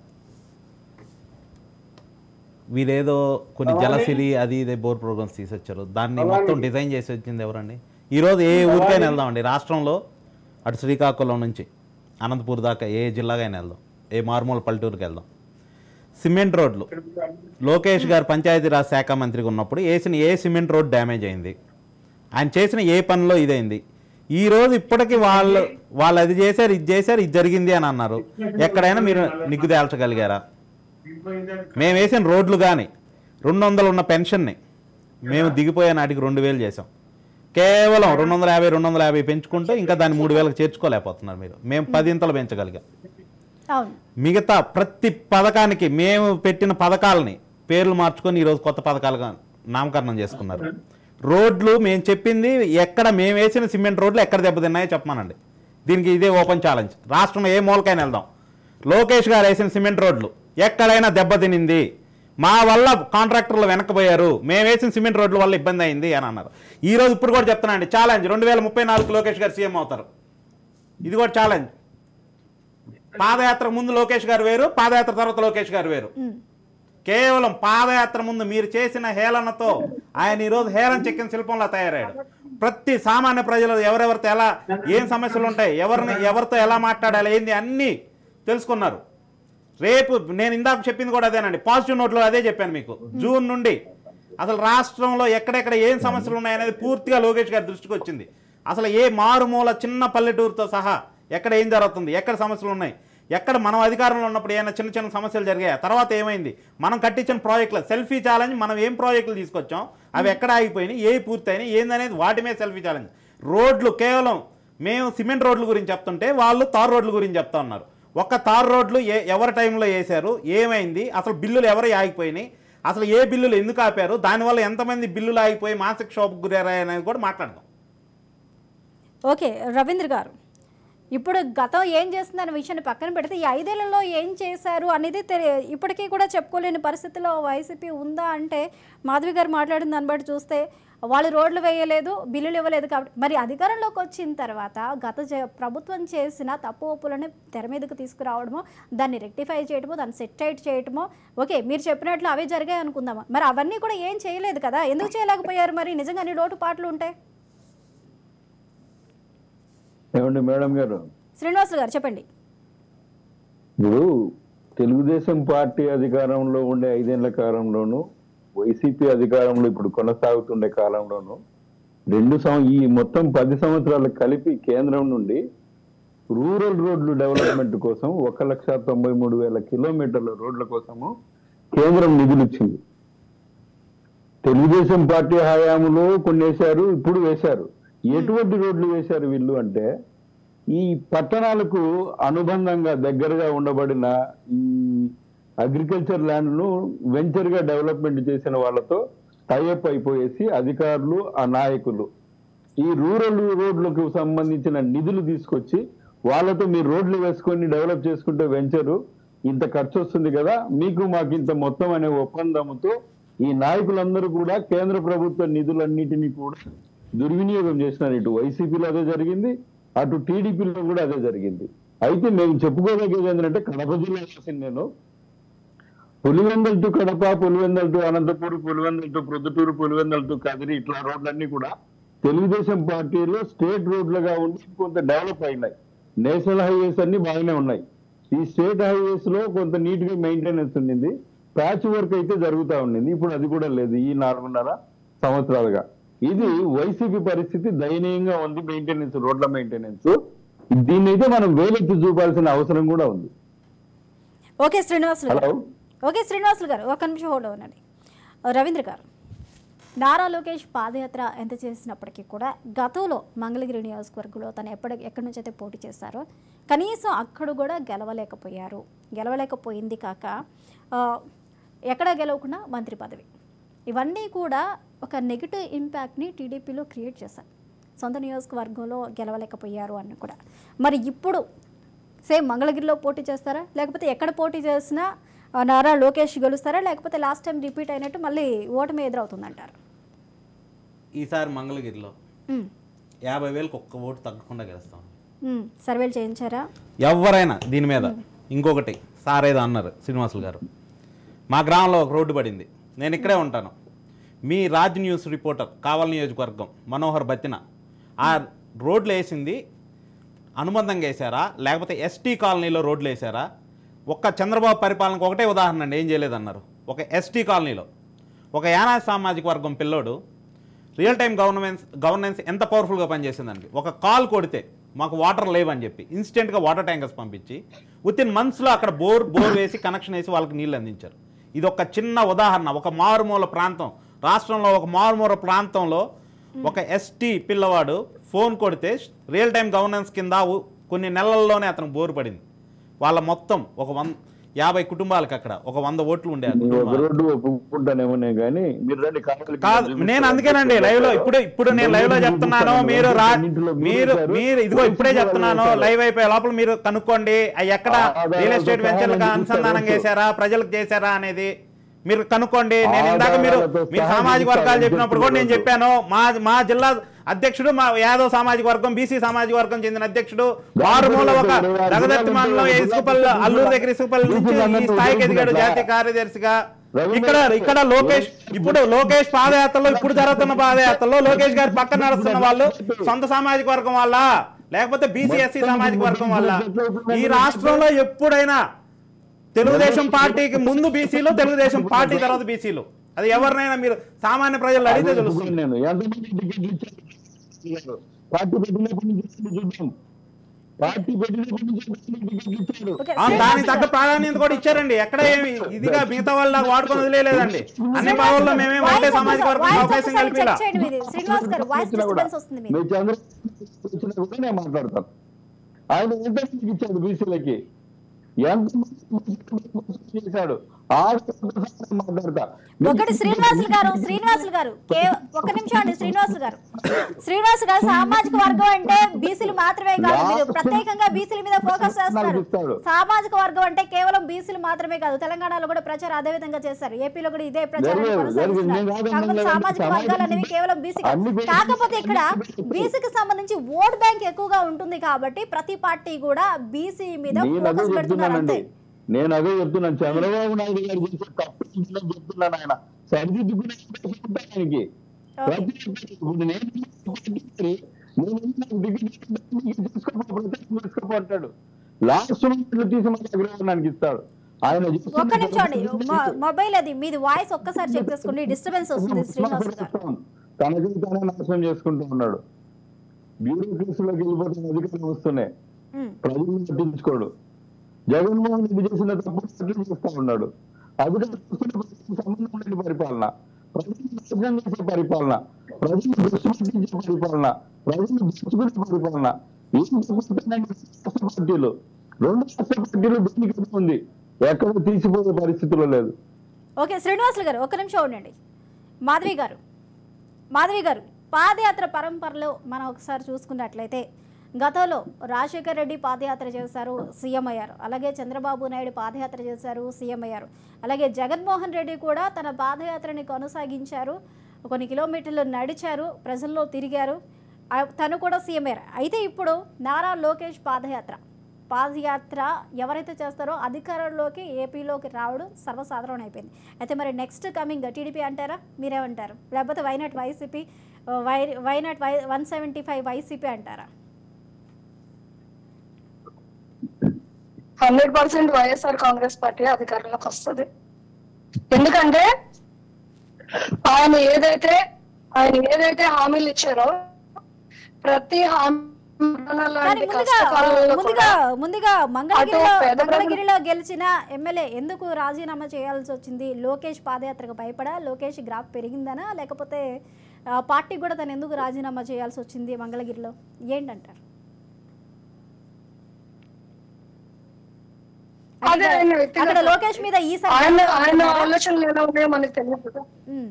వీరేదో కొన్ని జలసిరి అది ఇదే బోర్ ప్రోగ్రామ్స్ తీసుకొచ్చారు దాన్ని మొత్తం డిజైన్ చేసి వచ్చింది ఎవరండి ఈరోజు ఏ ఊరికైనా వెళ్దామండి రాష్ట్రంలో అటు శ్రీకాకుళం నుంచి అనంతపూర్ దాకా ఏ జిల్లాకైనా వెళ్దాం ఏ మారుమూల పల్లెటూరుకి వెళ్దాం సిమెంట్ రోడ్లు లోకేష్ గారు పంచాయతీరాజ్ శాఖ మంత్రిగా ఉన్నప్పుడు వేసిన ఏ సిమెంట్ రోడ్ డ్యామేజ్ అయింది ఆయన చేసిన ఏ పనిలో ఇదైంది ఈ రోజు ఇప్పటికీ వాళ్ళు వాళ్ళు అది చేశారు ఇది చేశారు ఇది జరిగింది అని అన్నారు ఎక్కడైనా మీరు నిగ్గు తేల్చగలిగారా మేము వేసిన రోడ్లు కానీ రెండు వందలు ఉన్న పెన్షన్ని మేము దిగిపోయే నాటికి రెండు వేలు చేసాం కేవలం రెండు వందల యాభై రెండు వందల యాభై పెంచుకుంటూ ఇంకా దాన్ని మూడు వేలకు చేర్చుకోలేకపోతున్నారు మీరు మేము పదింతలు పెంచగలిగాం అవును మిగతా ప్రతి పథకానికి మేము పెట్టిన పథకాలని పేర్లు మార్చుకొని ఈరోజు కొత్త పథకాలుగా నామకరణం చేసుకున్నారు రోడ్లు మేము చెప్పింది ఎక్కడ మేము వేసిన సిమెంట్ రోడ్లు ఎక్కడ దెబ్బతిన్నాయో చెప్పమానండి దీనికి ఇదే ఓపెన్ ఛాలెంజ్ రాష్ట్రంలో ఏ మూలకైనా వెళ్దాం లోకేష్ గారు వేసిన సిమెంట్ రోడ్లు ఎక్కడైనా దెబ్బతినింది మా వల్ల కాంట్రాక్టర్లు వెనక్కిపోయారు మేము వేసిన సిమెంట్ రోడ్ల వల్ల ఇబ్బంది అయింది అని అన్నారు ఈ రోజు ఇప్పుడు కూడా చెప్తున్నానండి ఛాలెంజ్ రెండు వేల ముప్పై నాలుగు లోకేష్ గారు సీఎం అవుతారు ఇది కూడా ఛాలెంజ్ పాదయాత్ర ముందు లోకేష్ గారు వేరు పాదయాత్ర తర్వాత లోకేష్ గారు వేరు కేవలం పాదయాత్ర ముందు మీరు చేసిన హేళనతో ఆయన ఈరోజు హేళన చెక్కిన శిల్పంలో తయారయ్యాడు ప్రతి సామాన్య ప్రజలు ఎవరెవరితో ఎలా ఏం సమస్యలు ఉంటాయి ఎవరిని ఎవరితో ఎలా మాట్లాడాలి ఏంది అన్నీ తెలుసుకున్నారు రేపు నేను ఇందాక చెప్పింది కూడా అదేనండి పాజిటివ్ నోట్లో అదే చెప్పాను మీకు జూన్ నుండి అసలు రాష్ట్రంలో ఎక్కడెక్కడ ఏం సమస్యలు ఉన్నాయనేది పూర్తిగా లోకేష్ గారి దృష్టికి వచ్చింది అసలు ఏ మారుమూల చిన్న పల్లెటూరుతో సహా ఎక్కడ ఏం జరుగుతుంది ఎక్కడ సమస్యలు ఉన్నాయి ఎక్కడ మనం అధికారంలో ఉన్నప్పుడు ఏమైనా చిన్న చిన్న సమస్యలు జరిగాయి తర్వాత ఏమైంది మనం కట్టించిన ప్రాజెక్టులు సెల్ఫీ ఛాలెంజ్ మనం ఏం ప్రాజెక్టులు తీసుకొచ్చాం అవి ఎక్కడ ఆగిపోయినాయి ఏ పూర్తయినాయి ఏందనేది వాటి మీద సెల్ఫీ ఛాలెంజ్ రోడ్లు కేవలం మేము సిమెంట్ రోడ్ల గురించి చెప్తుంటే వాళ్ళు తార్ రోడ్ల గురించి చెప్తా ఉన్నారు ఒక్క తార్ రోడ్లు ఏ ఎవరి టైంలో వేశారు ఏమైంది అసలు బిల్లులు ఎవరు ఆగిపోయినాయి అసలు ఏ బిల్లులు ఎందుకు ఆపారు దానివల్ల ఎంతమంది బిల్లులు ఆగిపోయి మానసిక క్షోభకు గురయ్యారనేది కూడా మాట్లాడదాం ఓకే రవీంద్ర గారు ఇప్పుడు గతం ఏం చేస్తుందన్న విషయాన్ని పక్కన పెడితే ఈ ఐదేళ్లలో ఏం చేశారు అనేది తెలి ఇప్పటికీ కూడా చెప్పుకోలేని పరిస్థితిలో వైసీపీ ఉందా అంటే మాధవి గారు మాట్లాడిన దాన్ని బట్టి చూస్తే వాళ్ళు రోడ్లు వేయలేదు బిల్లులు ఇవ్వలేదు కాబట్టి మరి అధికారంలోకి వచ్చిన తర్వాత గత జ- ప్రభుత్వం చేసిన తప్పు ఒప్పులను తెర మీదకు తీసుకురావడమో దాన్ని రెక్టిఫై చేయడమో దాన్ని సెట్ చేయడమో ఓకే మీరు చెప్పినట్లు అవే జరిగాయి అనుకుందామా మరి అవన్నీ కూడా ఏం చేయలేదు కదా ఎందుకు చేయలేకపోయారు మరి నిజంగా అన్ని లోటు పాటలు ఉంటాయి ఏమండి మేడం గారు శ్రీనివాసులు గారు చెప్పండి ఇప్పుడు తెలుగుదేశం పార్టీ అధికారంలో ఉండే ఐదేళ్ల కాలంలోను వైసీపీ అధికారంలో ఇప్పుడు కొనసాగుతుండే కాలంలోను రెండు సం ఈ మొత్తం పది సంవత్సరాలు కలిపి కేంద్రం నుండి రూరల్ రోడ్లు డెవలప్మెంట్ కోసం ఒక లక్ష తొంభై మూడు వేల కిలోమీటర్ల రోడ్ల కోసము కేంద్రం నిధులు ఇచ్చింది తెలుగుదేశం పార్టీ హయాంలో కొన్ని వేశారు ఇప్పుడు వేశారు ఎటువంటి రోడ్లు వేశారు వీళ్ళు అంటే ఈ పట్టణాలకు అనుబంధంగా దగ్గరగా ఉండబడిన ఈ అగ్రికల్చర్ ల్యాండ్ ను వెంచర్ గా డెవలప్మెంట్ చేసిన వాళ్ళతో టైఅప్ అయిపోయేసి అధికారులు ఆ నాయకులు ఈ రూరల్ రోడ్లకు సంబంధించిన నిధులు తీసుకొచ్చి వాళ్ళతో మీరు రోడ్లు వేసుకొని డెవలప్ చేసుకుంటే వెంచరు ఇంత ఖర్చు వస్తుంది కదా మీకు మాకు ఇంత మొత్తం అనే ఒప్పందంతో ఈ నాయకులందరూ కూడా కేంద్ర ప్రభుత్వ నిధులన్నిటినీ కూడా దుర్వినియోగం చేసినారు ఇటు వైసీపీలో అదే జరిగింది అటు టీడీపీలో కూడా అదే జరిగింది అయితే మేము చెప్పుకోదగ్గేది ఏంటంటే కడప జిల్లా వాసిని నేను Pulivendula to Kadapa Pulivendula to Anantapur Pulivendula to Proddatur Pulivendula to Kadiri ఇట్లా రోడ్లన్నీ కూడా తెలుగుదేశం పార్టీలో స్టేట్ రోడ్లుగా ఉండి కొంత డెవలప్ అయినాయి నేషనల్ హైవేస్ అన్ని బాగానే ఉన్నాయి ఈ స్టేట్ హైవేస్ లో కొంత నీట్ గా మెయింటెనెన్స్ ఉండింది ప్యాచ్ వర్క్ అయితే జరుగుతా ఉండింది ఇప్పుడు అది కూడా లేదు ఈ నాలుగున్నర సంవత్సరాలుగా ఇది వైసీపీ పరిస్థితి దయనీయంగా ఉంది మెయింటెనెన్స్ రోడ్ల మెయింటెనెన్స్ దీన్ని అయితే మనం వేలెత్తి చూపాల్సిన అవసరం కూడా ఉంది ఓకే శ్రీనివాసులు గారు హలో ఓకే శ్రీనివాసులు గారు ఒక నిమిషం హోల్డ్ ఉండండి రవీంద్ర గారు నారా లోకేష్ పాదయాత్ర ఎంత చేసినప్పటికీ కూడా గతంలో మంగళగిరి నియోజకవర్గంలో తను ఎప్పటి ఎక్కడి నుంచి అయితే పోటీ చేశారో కనీసం అక్కడ కూడా గెలవలేకపోయారు గెలవలేకపోయింది కాక ఆ, ఎక్కడ గెలవకుండా మంత్రి పదవి ఇవన్నీ కూడా ఒక నెగిటివ్ ఇంపాక్ట్ని టీడీపీలో క్రియేట్ చేశారు సొంత నియోజకవర్గంలో గెలవలేకపోయారు అని కూడా మరి ఇప్పుడు సేమ్ మంగళగిరిలో పోటీ చేస్తారా లేకపోతే ఎక్కడ పోటీ చేసినా ఆ, నారా లోకేష్ గెలుస్తారా లేకపోతే లాస్ట్ టైం రిపీట్ అయినట్టు మళ్ళీ ఓటమి ఎదురవుతుందంటారు ఈసారి మంగళగిరిలో ఉమ్, యాభై వేలకు ఒక్క ఓటు తగ్గకుండా గెలుస్తాం ఉమ్, సర్వేలు చేయించారా ఎవరైనా దీని మీద ఇంకొకటి సార్ ఏదో అన్నారు శ్రీనివాసులు గారు మా గ్రామంలో ఒక రోడ్డు పడింది నేను ఇక్కడే ఉంటాను మీ రాజ్ న్యూస్ రిపోర్టర్ కావల్ నియోజకవర్గం మనోహర్ బత్తిన ఆ రోడ్లు వేసింది అనుబంధంగా వేసారా లేకపోతే ఎస్టీ కాలనీలో రోడ్లు వేసారా ఒక్క చంద్రబాబు పరిపాలనకు ఒకటే ఉదాహరణ అండి ఏం చేయలేదన్నారు ఒక ఎస్టీ కాలనీలో ఒక యానా సామాజిక వర్గం పిల్లోడు రియల్ టైం గవర్నమెంట్ గవర్నెన్స్ ఎంత పవర్ఫుల్గా పనిచేసిందండి ఒక కాల్ కొడితే మాకు వాటర్ లేవని చెప్పి ఇన్స్టెంట్గా వాటర్ ట్యాంకర్స్ పంపించి విత్ ఇన్ మంత్స్లో అక్కడ బోర్ బోర్ వేసి కనెక్షన్ వేసి వాళ్ళకి నీళ్ళు అందించారు ఇది ఒక చిన్న ఉదాహరణ ఒక మారుమూల ప్రాంతం రాష్ట్రంలో ఒక మారుమూల ప్రాంతంలో ఒక ఎస్టీ పిల్లవాడు ఫోన్ కొడితే రియల్ టైం గవర్నెన్స్ కింద ఉ- కొన్ని నెలల్లోనే అతను బోరు పడింది వాళ్ళ మొత్తం ఒక వంద యాభై కుటుంబాలకు అక్కడ ఒక వంద ఓట్లు ఉండే ఆ నీ ఒక కుటుంబాలు. రోడ్డు ఒప్పుకుంటానేమోనే కానీ మీరు రండి కావాలి కాదు నేను అందుకేనండి లైవ్ లో ఇప్పుడు ఇప్పుడు నేను లైవ్ లో చెప్తున్నాను మీరు రా మీరు మీరు ఇదిగో ఇప్పుడే చెప్తున్నాను లైవ్ అయిపోయే లోపల మీరు కనుక్కోండి అవి ఎక్కడ రియల్ ఎస్టేట్ వెంచర్లకు అనుసంధానం చేశారా ప్రజలకు చేశారా అనేది మీరు కనుక్కోండి నేను ఇందాక మీరు మీ సామాజిక వర్గాలు చెప్పినప్పుడు కూడా నేను చెప్పాను మా మా జిల్లా అధ్యక్షుడు మా యాదవ్ సామాజిక వర్గం బీసీ సామాజిక వర్గం చెందిన అధ్యక్షుడు మారుమూల ఒక రగదత్తి మండలం ఇసుకపల్లి అల్లూరు దగ్గర ఇసుకపల్లి నుంచి ఈ స్థాయికి ఎదిగాడు జాతీయ కార్యదర్శిగా ఇక్కడ ఇక్కడ లోకేష్ ఇప్పుడు లోకేష్ పాదయాత్రలో ఇప్పుడు జరుగుతున్న పాదయాత్రలో లోకేష్ గారి పక్కన నడుస్తున్న వాళ్ళు సొంత సామాజిక వర్గం వల్ల లేకపోతే బీసీ ఎస్సీ సామాజిక వర్గం వల్ల ఈ రాష్ట్రంలో ఎప్పుడైనా తెలుగుదేశం పార్టీకి ముందు బీసీలు తెలుగుదేశం పార్టీ తర్వాత బీసీలు అది ఎవరినైనా మీరు సామాన్య ప్రజలు అడిగితే తెలుస్తుంది నేను ఎంతమంది టికెట్లు ఇచ్చారు పార్టీ పెట్టినప్పటి నుంచి చూద్దాం పార్టీ పెట్టినప్పటి నుంచి టికెట్లు ఇచ్చారు ఓకే అవును, దానికి తగ్గ ప్రాధాన్యత కూడా ఇచ్చారండి ఎక్కడ ఏమి ఇదిగా మిగతా వాళ్ళ వాడుకొని వదిలేదండి అన్ని భావాల్లో మేమేం ఒకటే సామాజిక వర్గం వాయిస్ అవకాశం ఒకసారి కలిపిలా చెక్ చేయండి మీది. శ్రీనివాస్ గారు వాయిస్ వచ్చినా కూడా డిస్టర్బెన్స్ వస్తుంది మీది మీ చంద్ర వచ్చినా కూడా నేను మాట్లాడతాను ఆయన ఎంతమందికి ఇచ్చాడు బీసీలకి ఎంత చేశాడు ఆ మాట్లాడతా ఒకటి శ్రీనివాసులు గారు శ్రీనివాసులు గారు కే- ఒక్క నిమిషం అండి శ్రీనివాసులు గారు శ్రీనివాసులు గారు సామాజిక వర్గం అంటే బీసీలు మాత్రమే కాదు మీరు ప్రత్యేకంగా బీసీల మీద ఫోకస్ చేస్తున్నారు ఇస్తాడు. సామాజిక వర్గం అంటే కేవలం బీసీలు మాత్రమే కాదు తెలంగాణలో కూడా ప్రచారం అదే విధంగా చేశారు ఏపీలో కూడా ఇదే ప్రచారం జరిగేది, కొనసాగిస్తున్నారు జరిగేది. నేను కాదనడం కాకపోతే లేదండి. సామాజిక సమాజం వర్గాలు అనేవి కేవలం బీసీ అన్ని బీసీ- కాకపోతే ఇక్కడ బీసీకి సంబంధించి ఓట్ బ్యాంక్ ఎక్కువగా ఉంటుంది కాబట్టి ప్రతి పార్టీ కూడా బీసీ మీద నేను అదే ఫోకస్ పెడుతున్నారు అంతే చెప్తున్నానండి నేను అదే చెప్తున్నాను చంద్రబాబు నాయుడు గారు చేసే తప్పు ఏంటో చెప్తున్నాను ఆయన సరిదిద్దుకునే అవకాశం ఉంది ఆయనకి ప్రతి ఒక్కరికి ఇప్పుడు నేను పార్టీ నేను ఎందుకు టికెట్ ఇస్తాను? మీకు తీసుకోపో, ప్రత్యేకం తీసుకోపో అంటాడు లాస్ట్ మూమెంట్ లో తీసి మన అగ్రవర్ణానికి ఇస్తాడు ఆయన చేస్తున్న ఒక్క నిమిషం అండి మొ- మొబైల్ అది మీది వాయిస్ ఒక్కసారి చెక్ చేసుకోండి డిస్టర్బెన్స్ వస్తుంది శ్రీనివాస్ గారు తనకి తానే నాశనం చేసుకుంటూ ఉన్నాడు బ్యూరోక్రసీలోకి వెళ్ళిపోతున్న అధికారులు వస్తున్నాయి ఉమ్. ప్రజలను పట్టించుకోడు జగన్మోహన్ రెడ్డి చేసిన తప్పు అట్లా చేస్తా ఉన్నాడు అధికారులు చూస్తున్న ప్రజలకు సంబంధం లేని పరిపాలన ప్రజలు నాశనం చేసే పరిపాలన ప్రజలు దృష్టి పట్టించే పరిపాలన ప్రజలు దోచుకునే పరిపాలన ఏం తప్పుతున్నాయండి రాష్ట్ర పార్టీలు రెండు రాష్ట్ర పార్టీలు దేనికి ఉంది ఎక్కడ తీసిపోయే పరిస్థితిలో లేదు ఓకే శ్రీనివాసులు గారు ఒక్క నిమిషం ఉండండి మాధవి గారు మాధవి గారు పాదయాత్ర పరంపరలో మనం ఒకసారి చూసుకున్నట్లయితే గతంలో రాజశేఖర్ రెడ్డి పాదయాత్ర చేశారు సీఎం అయ్యారు అలాగే చంద్రబాబు నాయుడు పాదయాత్ర చేశారు సీఎం అయ్యారు అలాగే జగన్మోహన్ రెడ్డి కూడా తన పాదయాత్రని కొనసాగించారు కొన్ని కిలోమీటర్లు నడిచారు ప్రజల్లో తిరిగారు ఆ- తను కూడా సీఎం అయ్యారు అయితే ఇప్పుడు నారా లోకేష్ పాదయాత్ర పాదయాత్ర ఎవరైతే చేస్తారో అధికారంలోకి ఏపీలోకి రావడం సర్వసాధారణం అయిపోయింది అయితే మరి నెక్స్ట్ కమింగ్ టీడీపీ అంటారా మీరేమంటారు లేకపోతే why not YCP why why not why one seventy five YCP అంటారా hundred percent YSR Congress party అధికారంలోకి వస్తుంది ఎందుకంటే ఆయన ఏదైతే ఆయన ఏదైతే హామీలు ఇచ్చారో ప్రతి హామీ కానీ లాంటి ముందుగా కష్టకాలంలో ముందుగా కూడా ముందుగా మంగళగిరిలో అటు పేద ప్రజలు- మంగళగిరిలో గెలిచిన ఎమ్మెల్యే ఎందుకు రాజీనామా చేయాల్సి వచ్చింది లోకేష్ పాదయాత్రకు భయపడా లోకేష్ గ్రాఫ్ పెరిగిందనా లేకపోతే ఆ, పార్టీకి కూడా తను ఎందుకు రాజీనామా చేయాల్సి వచ్చింది మంగళగిరిలో ఏంటంటారు అదే ఆయన అక్కడ వ్యక్తిగత లోకేష్ మీద ఈసారి ఆయన ఆయన ఆలోచనలు ఎలా ఉన్నాయో మనకు తెలియదు కదా. ఉమ్,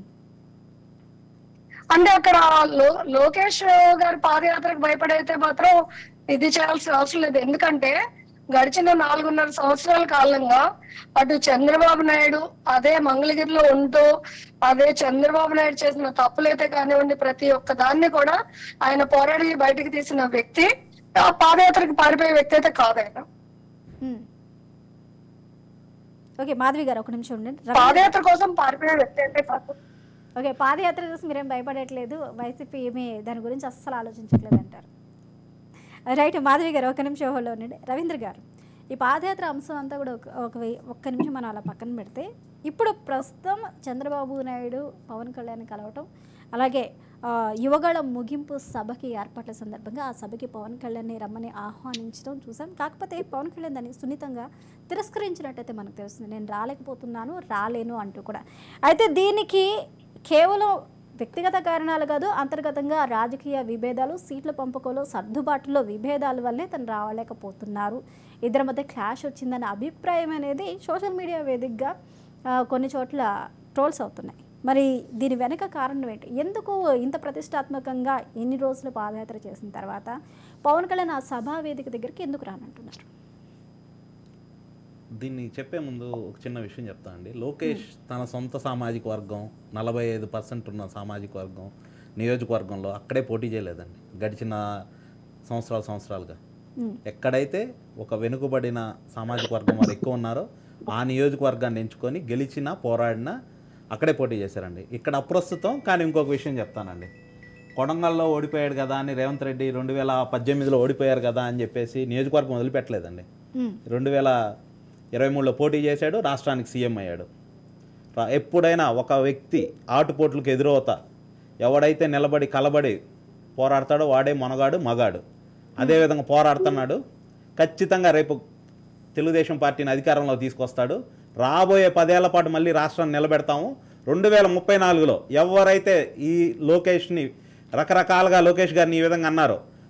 అంటే అక్కడ లో- లోకేష్ గారి పాదయాత్రకు భయపడైతే మాత్రం ఇది చేయాల్సిన అవసరం లేదు ఎందుకంటే గడిచిన నాలుగున్నర సంవత్సరాల కాలంగా అటు చంద్రబాబు నాయుడు అదే మంగళగిరిలో ఉంటూ అదే చంద్రబాబు నాయుడు చేసిన తప్పులైతే కానివ్వండి ప్రతి ఒక్క దాన్ని కూడా ఆయన పోరాడి బయటకు తీసిన వ్యక్తి ఆ పాదయాత్రకు పారిపోయే వ్యక్తి అయితే కాదు ఆయన ఉమ్. ఓకే మాధవి గారు ఒక నిమిషం ఉండండి రవి- పాదయాత్ర కోసం పారిపోయే వ్యక్తి అయితే కాదు ఓకే పాదయాత్ర చూసి మీరేం భయపడట్లేదు వైసీపీ ఏమీ దాని గురించి అస్సలు ఆలోచించట్లేదు అంటారు రైట్ మాధవి గారు ఒక నిమిషం హోల్లో ఉండండి రవీంద్ర గారు ఈ పాదయాత్ర అంశం అంతా కూడా ఒక ఒక వెయ్యి- ఒక్క నిమిషం మనం అలా పక్కన పెడితే ఇప్పుడు ప్రస్తుతం చంద్రబాబు నాయుడు పవన్ కళ్యాణ్ కలవటం అలాగే ఆ, యువగళ ముగింపు సభకి ఏర్పాట్ల సందర్భంగా ఆ సభకి పవన్ కళ్యాణ్ని రమ్మని ఆహ్వానించడం చూసాం కాకపోతే పవన్ కళ్యాణ్ దాన్ని సున్నితంగా తిరస్కరించినట్టయితే మనకు తెలుస్తుంది నేను రాలేకపోతున్నాను రాలేను అంటూ కూడా అయితే దీనికి కేవలం వ్యక్తిగత కారణాలు కాదు అంతర్గతంగా రాజకీయ విభేదాలు సీట్ల పంపకంలో సర్దుబాటులో విభేదాల వల్లే తను రాలేకపోతున్నారు ఇద్దరి మధ్య క్లాష్ వచ్చిందన్న అభిప్రాయం అనేది సోషల్ మీడియా వేదికగా ఆ, కొన్ని చోట్ల ట్రోల్స్ అవుతున్నాయి మరి దీని వెనక కారణం ఏంటి ఎందుకు ఇంత ప్రతిష్టాత్మకంగా ఎన్ని రోజులు పాదయాత్ర చేసిన తర్వాత పవన్ కళ్యాణ్ ఆ సభా వేదిక దగ్గరికి ఎందుకు రానంటున్నారు దీన్ని చెప్పే ముందు ఒక చిన్న విషయం చెప్తా అండి లోకేష్ తన సొంత సామాజిక వర్గం నలభై ఐదు పర్సెంట్ ఉన్న సామాజిక వర్గం నియోజకవర్గంలో అక్కడే పోటీ చేయలేదండి గడిచిన సంవత్సరాలు సంవత్సరాలుగా ఉమ్. ఎక్కడైతే ఒక వెనుకబడిన సామాజిక వర్గం వారు ఎక్కువ ఉన్నారో ఆ నియోజకవర్గాన్ని ఎంచుకొని గెలిచిన పోరాడిన అక్కడే పోటీ చేశారండి ఇక్కడ అప్రస్తుతం కానీ ఇంకొక విషయం చెప్తానండి కొడంగల్లో ఓడిపోయాడు కదా అని రేవంత్ రెడ్డి రెండు వేల పద్దెనిమిదిలో ఓడిపోయారు కదా అని చెప్పేసి నియోజకవర్గం వదిలిపెట్టలేదండి ఉమ్. రెండు వేల ఇరవై మూడులో పోటీ చేశాడు రాష్ట్రానికి సీఎం అయ్యాడు రా- ఎప్పుడైనా ఒక వ్యక్తి ఆటుపోట్లకు ఎదురవుతా ఎవడైతే నిలబడి కలబడి పోరాడతాడో వాడే మొనగాడు మగాడు అదేవిధంగా పోరాడుతున్నాడు ఖచ్చితంగా రేపు తెలుగుదేశం పార్టీని అధికారంలో తీసుకొస్తాడు రాబోయే పదేళ్ల పాటు మళ్ళీ రాష్ట్రాన్ని నిలబెడతాము రెండు వేల ముప్పై నాలుగులో ఎవరైతే ఈ లోకేష్ని రకరకాలుగా లోకేష్ గారిని ఈ విధంగా అన్నారో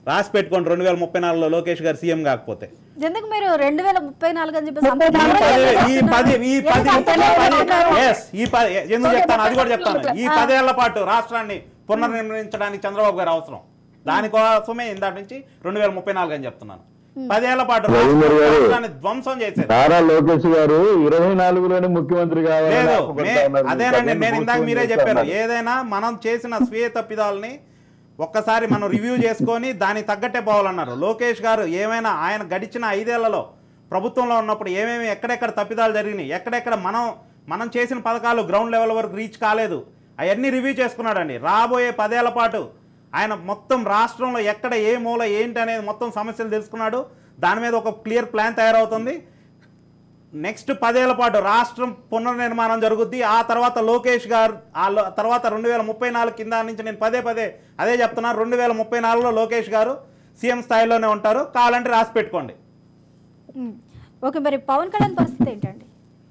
రాసి పెట్టుకోండి రెండు వేల ముప్పై నాలుగులో లోకేష్ గారు సీఎం కాకపోతే ఎందుకు మీరు రెండు వేల ముప్పై నాలుగు అని చెప్పేసి అంత ఈ దూరంగా పది ఎందుకు ఈ చెప్తున్నారు? పది ఈ పది ఎందుకు అంత దూరంగా ఈ చెప్తున్నారు? పది yes, ఈ పది ఎందుకు చెప్తాను అది కూడా చెప్తాను ఈ పదేళ్ల పాటు రాష్ట్రాన్ని పునర్నిర్మించడానికి చంద్రబాబు గారు అవసరం దానికోసమే ఇందాటి నుంచి రెండు వేల ముప్పై నాలుగు అని చెప్తున్నాను పదేళ్ల పాటు రవీంద్ర గారు. రాష్ట్రాన్ని ధ్వంసం చేసేది నారా లోకేష్ గారు ఇరవై నాలుగులోనే ముఖ్యమంత్రి కావాలని లేదు ఆశపడతా మే- ఉన్నారు. అదేనండి పదేళ్ళు నేను ఇందాక postpone మీరే చేస్తా చెప్పారు ఉన్నారు. ఏదైనా మనం చేసిన స్వీయ తప్పిదాలని ఒక్కసారి మనం రివ్యూ చేసుకొని దానికి తగ్గట్టే పోవాలన్నారు లోకేష్ గారు ఏమైనా ఆయన గడిచిన ఐదేళ్లలో ప్రభుత్వంలో ఉన్నప్పుడు ఏమేమి ఎక్కడెక్కడ తప్పిదాలు జరిగినాయి ఎక్కడెక్కడ మనం మనం చేసిన పథకాలు గ్రౌండ్ లెవెల్ వరకు రీచ్ కాలేదు అవన్నీ రివ్యూ చేసుకున్నాడండి రాబోయే పదేళ్ల పాటు ఆయన మొత్తం రాష్ట్రంలో ఎక్కడ ఏ మూల ఏంటి అనేది మొత్తం సమస్యలు తెలుసుకున్నాడు దాని మీద ఒక క్లియర్ ప్లాన్ తయారవుతుంది నెక్స్ట్ పదేళ్ల పాటు రాష్ట్రం పునర్నిర్మాణం జరుగుద్ది ఆ తర్వాత లోకేష్ గారు ఆ లో- తర్వాత రెండు వేల ముప్పై నాలుగు కింద నుంచి నేను పదే పదే అదే చెప్తున్నాను రెండు వేల ముప్పై నాలుగులో లోకేష్ గారు సీఎం స్థాయిలోనే ఉంటారు కావాలంటే రాసి పెట్టుకోండి ఉమ్. ఓకే మరి పవన్ కళ్యాణ్ పరిస్థితి ఏంటండి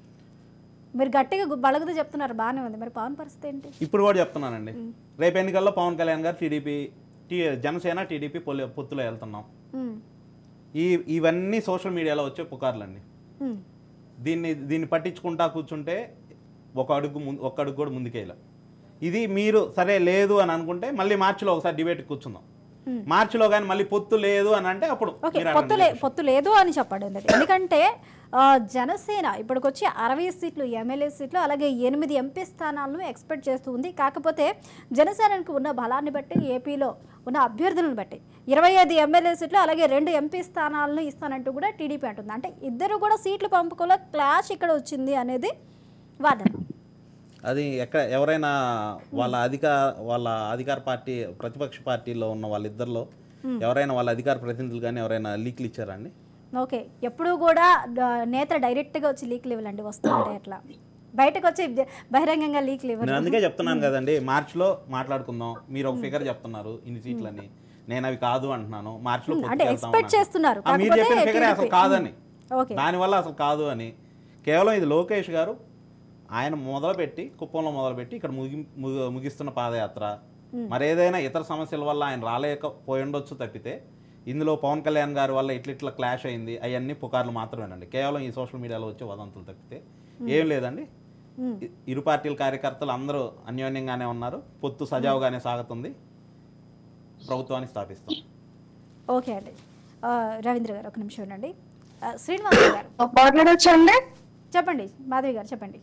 మీరు గట్టిగా గు- బలగదు చెప్తున్నారు బాగానే ఉంది మరి పవన్ పరిస్థితి ఏంటి ఇప్పుడు కూడా చెప్తున్నానండి రేపు ఎన్నికల్లో పవన్ కళ్యాణ్ గారు టీడీపీ టీ జనసేన టీడీపీ పొలి పొత్తులో వెళ్తున్నాం ఉమ్. ఈ ఇవన్నీ సోషల్ మీడియాలో వచ్చే పుకార్లండి ఉమ్. దీన్ని దీన్ని పట్టించుకుంటా కూర్చుంటే ఒక అడుగు ముందు ఒక అడుగు కూడా ముందుకేయాలి ఇది మీరు సరే లేదు అని అనుకుంటే మళ్ళీ మార్చిలో ఒకసారి డిబేట్ కూర్చుందాం మార్చిలో కానీ మళ్ళీ పొత్తు లేదు అని అంటే అప్పుడు ఓకే మీరు పొత్తు అడగండి. లే పొత్తు లేదు అని చెప్పండి ఉన్నది. ఎందుకంటే ఆ, జనసేన ఇప్పటికొచ్చి అరవై సీట్లు ఎమ్మెల్యే సీట్లు అలాగే ఎనిమిది ఎంపీ స్థానాలను ఎక్స్పెక్ట్ చేస్తూ ఉంది కాకపోతే జనసేనకు ఉన్న బలాన్ని బట్టి ఏపీలో ఉన్న అభ్యర్థులను బట్టి ఇరవై ఐదు ఎమ్మెల్యే సీట్లు అలాగే రెండు ఎంపీ స్థానాలను ఇస్తానంటూ కూడా టీడీపీ అంటుంది అంటే ఇద్దరు కూడా సీట్లు పంపుకోలో క్లాష్ ఇక్కడ వచ్చింది అనేది వాదన అది ఎక్కడ ఎవరైనా వాళ్ళ అధికార వాళ్ళ అధికార పార్టీ ప్రతిపక్ష పార్టీలో ఉన్న వాళ్ళిద్దరిలో ఎవరైనా వాళ్ళ అధికార ప్రతినిధులు కానీ ఎవరైనా లీక్లు ఇచ్చారండి ఓకే ఎప్పుడు కూడా డ- నేత డైరెక్ట్గా వచ్చి లీక్లు ఇవ్వాలండి వస్తూ ఉంటాయి అట్లా బయటకు వచ్చి ద- బహిరంగంగా లీక్లు నేను ఇవ్వరు అందుకే చెప్తున్నాను కదండి మార్చిలో మాట్లాడుకుందాం మీరు ఒక ఫిగర్ చెప్తున్నారు ఇన్ని సీట్లని నేను అవి కాదు అంటున్నాను మార్చిలో అంటే పొత్తుకి వెళ్తాం expect అన్నాను. చేస్తున్నారు. ఆ, మీరు కాకపోతే చెప్పిన ఫిగరే అసలు TDP. కాదని ఓకే దానివల్ల అసలు కాదు అని కేవలం ఇది లోకేష్ గారు ఆయన మొదలుపెట్టి కుప్పంలో మొదలుపెట్టి ఇక్కడ ముగి ముగి- ముగిస్తున్న పాదయాత్ర మరి ఏదైనా ఇతర సమస్యల వల్ల ఆయన రాలేకపోయి ఉండొచ్చు తప్పితే ఇందులో పవన్ కళ్యాణ్ గారి వల్ల ఇట్ల ఇట్లా క్లాష్ అయింది అవన్నీ పుకార్లు మాత్రమేనండి కేవలం ఈ సోషల్ మీడియాలో వచ్చే వదంతులు తప్పితే ఏం లేదండి ఇ- ఇరు పార్టీల కార్యకర్తలు అందరూ అన్యోన్యంగానే ఉన్నారు పొత్తు సజావుగానే సాగుతుంది ప్రభుత్వాన్ని స్థాపిస్తాం ఓకే అండి ఆ, రవీంద్ర గారు ఒక నిమిషం ఉండండి ఆ, శ్రీనివాస్ గారు మాట్లాడొచ్చండి చెప్పండి మాధవి గారు చెప్పండి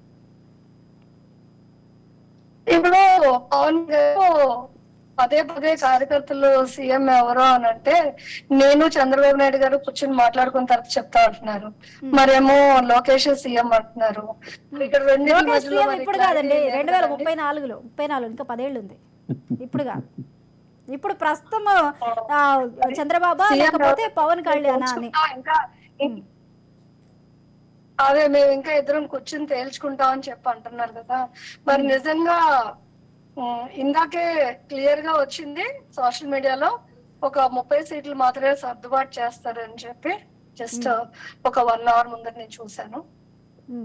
ఇప్పుడు పవన్ గారు పదే పదే కార్యకర్తలు సీఎం ఎవరో అని అంటే నేను చంద్రబాబు నాయుడు గారు కూర్చొని మాట్లాడుకున్న తర్వాత చెప్తా అంటున్నారు మరేమో లోకేష్ సీఎం అంటున్నారు ఇక్కడ రెండింటి లోకేష్ మధ్యలో సీఎం మరి ఇప్పుడు clarity కాదండి లేదు రెండు వేల కదండి. ముప్పై నాలుగులో ముప్పై నాలుగు ఇంకా పదేళ్ళు ఉంది ఇప్పుడు కాదు ఇప్పుడు ప్రస్తుతం ఆ, చంద్రబాబు సీఎం లేకపోతే ఎవరు? పవన్ కళ్యాణ్ అని తెలుసుకుంటాం ఇంకా ఇం- అదే మేము ఇంకా ఇద్దరం కూర్చుని తేల్చుకుంటాం అని చెప్పి అంటున్నారు కదా మరి నిజంగా ఉమ్, ఇందాకే క్లియర్ గా వచ్చింది సోషల్ మీడియాలో ఒక ముప్పై సీట్లు మాత్రమే సర్దుబాటు చేస్తారని చెప్పి జస్ట్ ఒక వన్ అవర్ ముందర నేను చూశాను ఉమ్.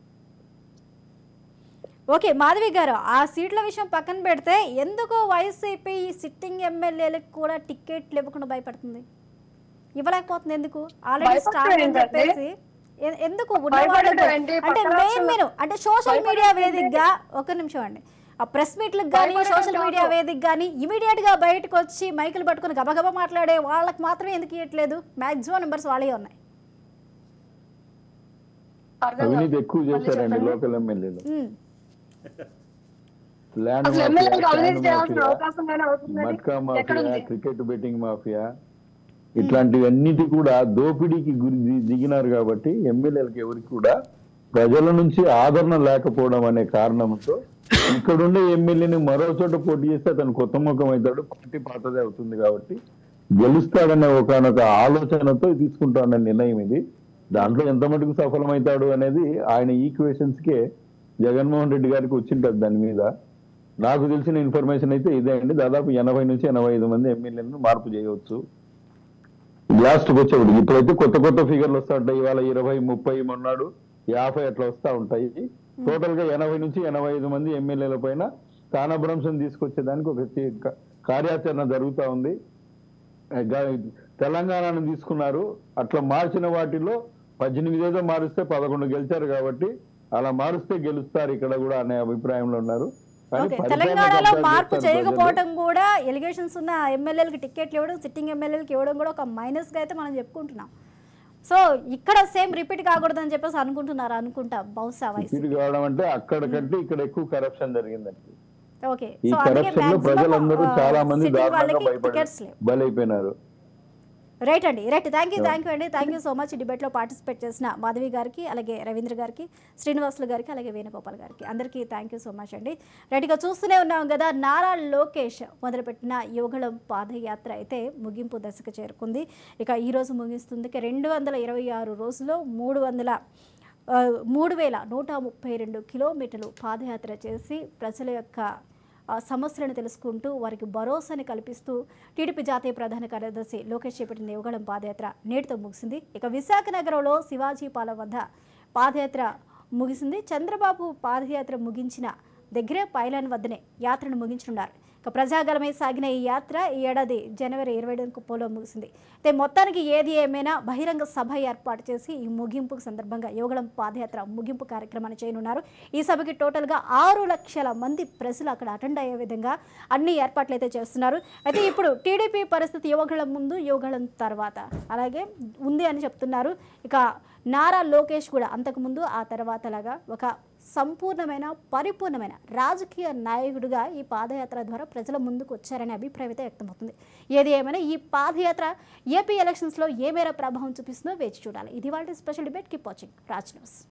ఓకే మాధవి గారు ఆ సీట్ల విషయం పక్కన పెడితే ఎందుకు వైసీపీ ఈ సిట్టింగ్ ఎమ్మెల్యేలకు కూడా టికెట్లు ఇవ్వకుండా భయపడుతుంది ఇవ్వలేకపోతుంది ఎందుకు ఆల్రెడీ భయపడటం స్టార్ట్ అని ఏంటండి? చెప్పేసి ఎ- ఎందుకు ఉన్న భయపడటం వాళ్ళకు- ఏంటి? అంటే పక్కన మెయిన్ రాష్ట్రాల- మీరు అంటే సోషల్ మీడియా భయపడటం ఏంటి? వేదికగా ఒక నిమిషం అండి ఆ ప్రెస్ మీట్లకు కానీ భయపడటం సోషల్ మీడియా కాదు. వేదిక కానీ ఇమీడియట్ గా బయటకు వచ్చి మైకులు పట్టుకుని గబగబా మాట్లాడే వాళ్ళకి మాత్రమే ఎందుకు ఇవ్వట్లేదు మాక్సిమం నెంబర్స్ వాళ్ళే ఉన్నాయి అర్థం అవినీతి కాదు. ఎక్కువ మళ్ళీ చేశారండి చెప్పండి. లోకల్ ఎమ్మెల్యేలు ఉమ్. ల్యాండ్ అసలు మాఫియా ఎమ్మెల్యేలకు అవినీతి శాండ్ చేయాల్సిన మాఫియా అవకాశం కానీ అవుతుందని మట్కా మాఫియా ఎక్కడుంది క్రికెట్ బెట్టింగ్ మాఫియా ఇట్లాంటివన్నిటి కూడా దోపిడీకి గురి ది- దిగినారు కాబట్టి ఎమ్మెల్యేలకు ఎవరికి కూడా ప్రజల నుంచి ఆదరణ లేకపోవడం అనే కారణంతో ఇక్కడుండే ఎమ్మెల్యేని మరో చోట పోటీ చేస్తే అతను కొత్త ముఖం అవుతాడు పార్టీ పాతదే అవుతుంది కాబట్టి గెలుస్తాడనే ఒకనొక ఆలోచనతో తీసుకుంటాడనే నిర్ణయం ఇది దాంట్లో ఎంత మటుకు సఫలమవుతాడు అనేది ఆయన ఈక్వేషన్స్ కే జగన్మోహన్ రెడ్డి గారికి వచ్చింటది దాని మీద నాకు తెలిసిన ఇన్ఫర్మేషన్ అయితే ఇదే అండి దాదాపు ఎనభై నుంచి ఎనభై ఐదు మంది ఎమ్మెల్యేలను మార్పు చేయవచ్చు లాస్ట్ వచ్చేవాడు ఇప్పుడైతే కొత్త కొత్త ఫిగర్లు వస్తా ఉంటాయి ఇవాళ ఇరవై ముప్పై మొన్నాడు యాభై అట్లా వస్తా ఉంటాయి టోటల్ గా ఎనభై నుంచి ఎనభై ఐదు మంది ఎమ్మెల్యేల పైన స్థానభ్రంశం తీసుకొచ్చేదానికి ఒక చే- క- కార్యాచరణ జరుగుతా ఉంది గ- తెలంగాణను తీసుకున్నారు అట్లా మార్చిన వాటిలో పద్దెనిమిది ఏదో మారిస్తే పదకొండు గెలిచారు కాబట్టి అలా మారిస్తే గెలుస్తారు ఇక్కడ కూడా అనే అభిప్రాయంలో ఉన్నారు కానీ ఓకే పరిపాలన తెలంగాణలో కంపేర్ మార్పు చేస్తారు ప్రజలు. చేయకపోవడం కూడా ఎలిగేషన్స్ ఉన్న ఎమ్మెల్యేలకి టికెట్లు ఇవ్వడం సిట్టింగ్ ఎమ్మెల్యేలకి ఇవ్వడం కూడా ఒక మైనస్గా అయితే మనం చెప్పుకుంటున్నాం సో ఇక్కడ సేమ్ రిపీట్ కాకూడదని చెప్పేసి అనుకుంటున్నారు అనుకుంటా బహుశా వయసు ఇటు కావడం అంటే అక్కడ కంటే ఇక్కడ ఎక్కువ కరప్షన్ జరిగిందండి ఓకే ఈ సో అందుకే కరప్షన్ లో ప్రజలందరూ చాలా మంది సిట్టింగ్ దారుణంగా వాళ్ళకి భయపడి టికెట్స్ లేవు బలైపోయినారు రైట్ అండి right thank you thank you అండి థ్యాంక్ యూ సో మచ్ ఈ డిబేట్లో పార్టిసిపేట్ చేసిన మాధవి గారికి అలాగే రవీంద్ర గారికి శ్రీనివాసులు గారికి అలాగే వేణుగోపాల్ గారికి అందరికీ థ్యాంక్ యూ సో మచ్ అండి రైట్గా చూస్తూనే ఉన్నాం కదా నారా లోకేష్ మొదలుపెట్టిన యువగళం పాదయాత్ర అయితే ముగింపు దశకు చేరుకుంది ఇక ఈరోజు ముగిస్తుంది ఇక రెండు వందల ఇరవై ఆరు రోజుల్లో మూడు వందల ఆ, మూడు వేల నూట ముప్పై రెండు కిలోమీటర్లు పాదయాత్ర చేసి ప్రజల యొక్క ఆ సమస్యలను తెలుసుకుంటూ వారికి భరోసాని కల్పిస్తూ టీడీపీ జాతీయ ప్రధాన కార్యదర్శి లోకేష్ చేపట్టిన యువగళం పాదయాత్ర నేటితో ముగిసింది ఇక విశాఖ నగరంలో శివాజీపాలెం వద్ద పాదయాత్ర ముగిసింది చంద్రబాబు పాదయాత్ర ముగించిన దగ్గరే పైలాన్ వద్దనే యాత్రను ముగించనున్నారు ఇక ప్రజాగలమై సాగిన ఈ యాత్ర ఈ ఏడాది జనవరి ఇరవై పోలో ముగిసింది అయితే మొత్తానికి ఏది ఏమైనా బహిరంగ సభ ఏర్పాటు చేసి ఈ ముగింపు సందర్భంగా యోగళం పాదయాత్ర ముగింపు కార్యక్రమాన్ని చేయనున్నారు ఈ సభకి టోటల్గా ఆరు లక్షల మంది ప్రజలు అక్కడ అటెండ్ అయ్యే విధంగా అన్ని ఏర్పాట్లు అయితే చేస్తున్నారు అయితే ఇప్పుడు టీడీపీ పరిస్థితి యువగళం ముందు యువగళం తర్వాత అలాగే ఉంది అని చెప్తున్నారు ఇక నారా లోకేష్ కూడా అంతకుముందు ఆ తర్వాత లాగా ఒక సంపూర్ణమైన పరిపూర్ణమైన రాజకీయ నాయకుడిగా ఈ పాదయాత్ర ద్వారా ప్రజల ముందుకు వచ్చారనే అభిప్రాయం అయితే వ్యక్తమవుతుంది ఏది ఏమైనా ఈ పాదయాత్ర ఏపీ ఎలక్షన్స్లో ఏ మేర ప్రభావం చూపిస్తుందో వేచి చూడాలి ఇది వాళ్ళ special debate keep watching Raj news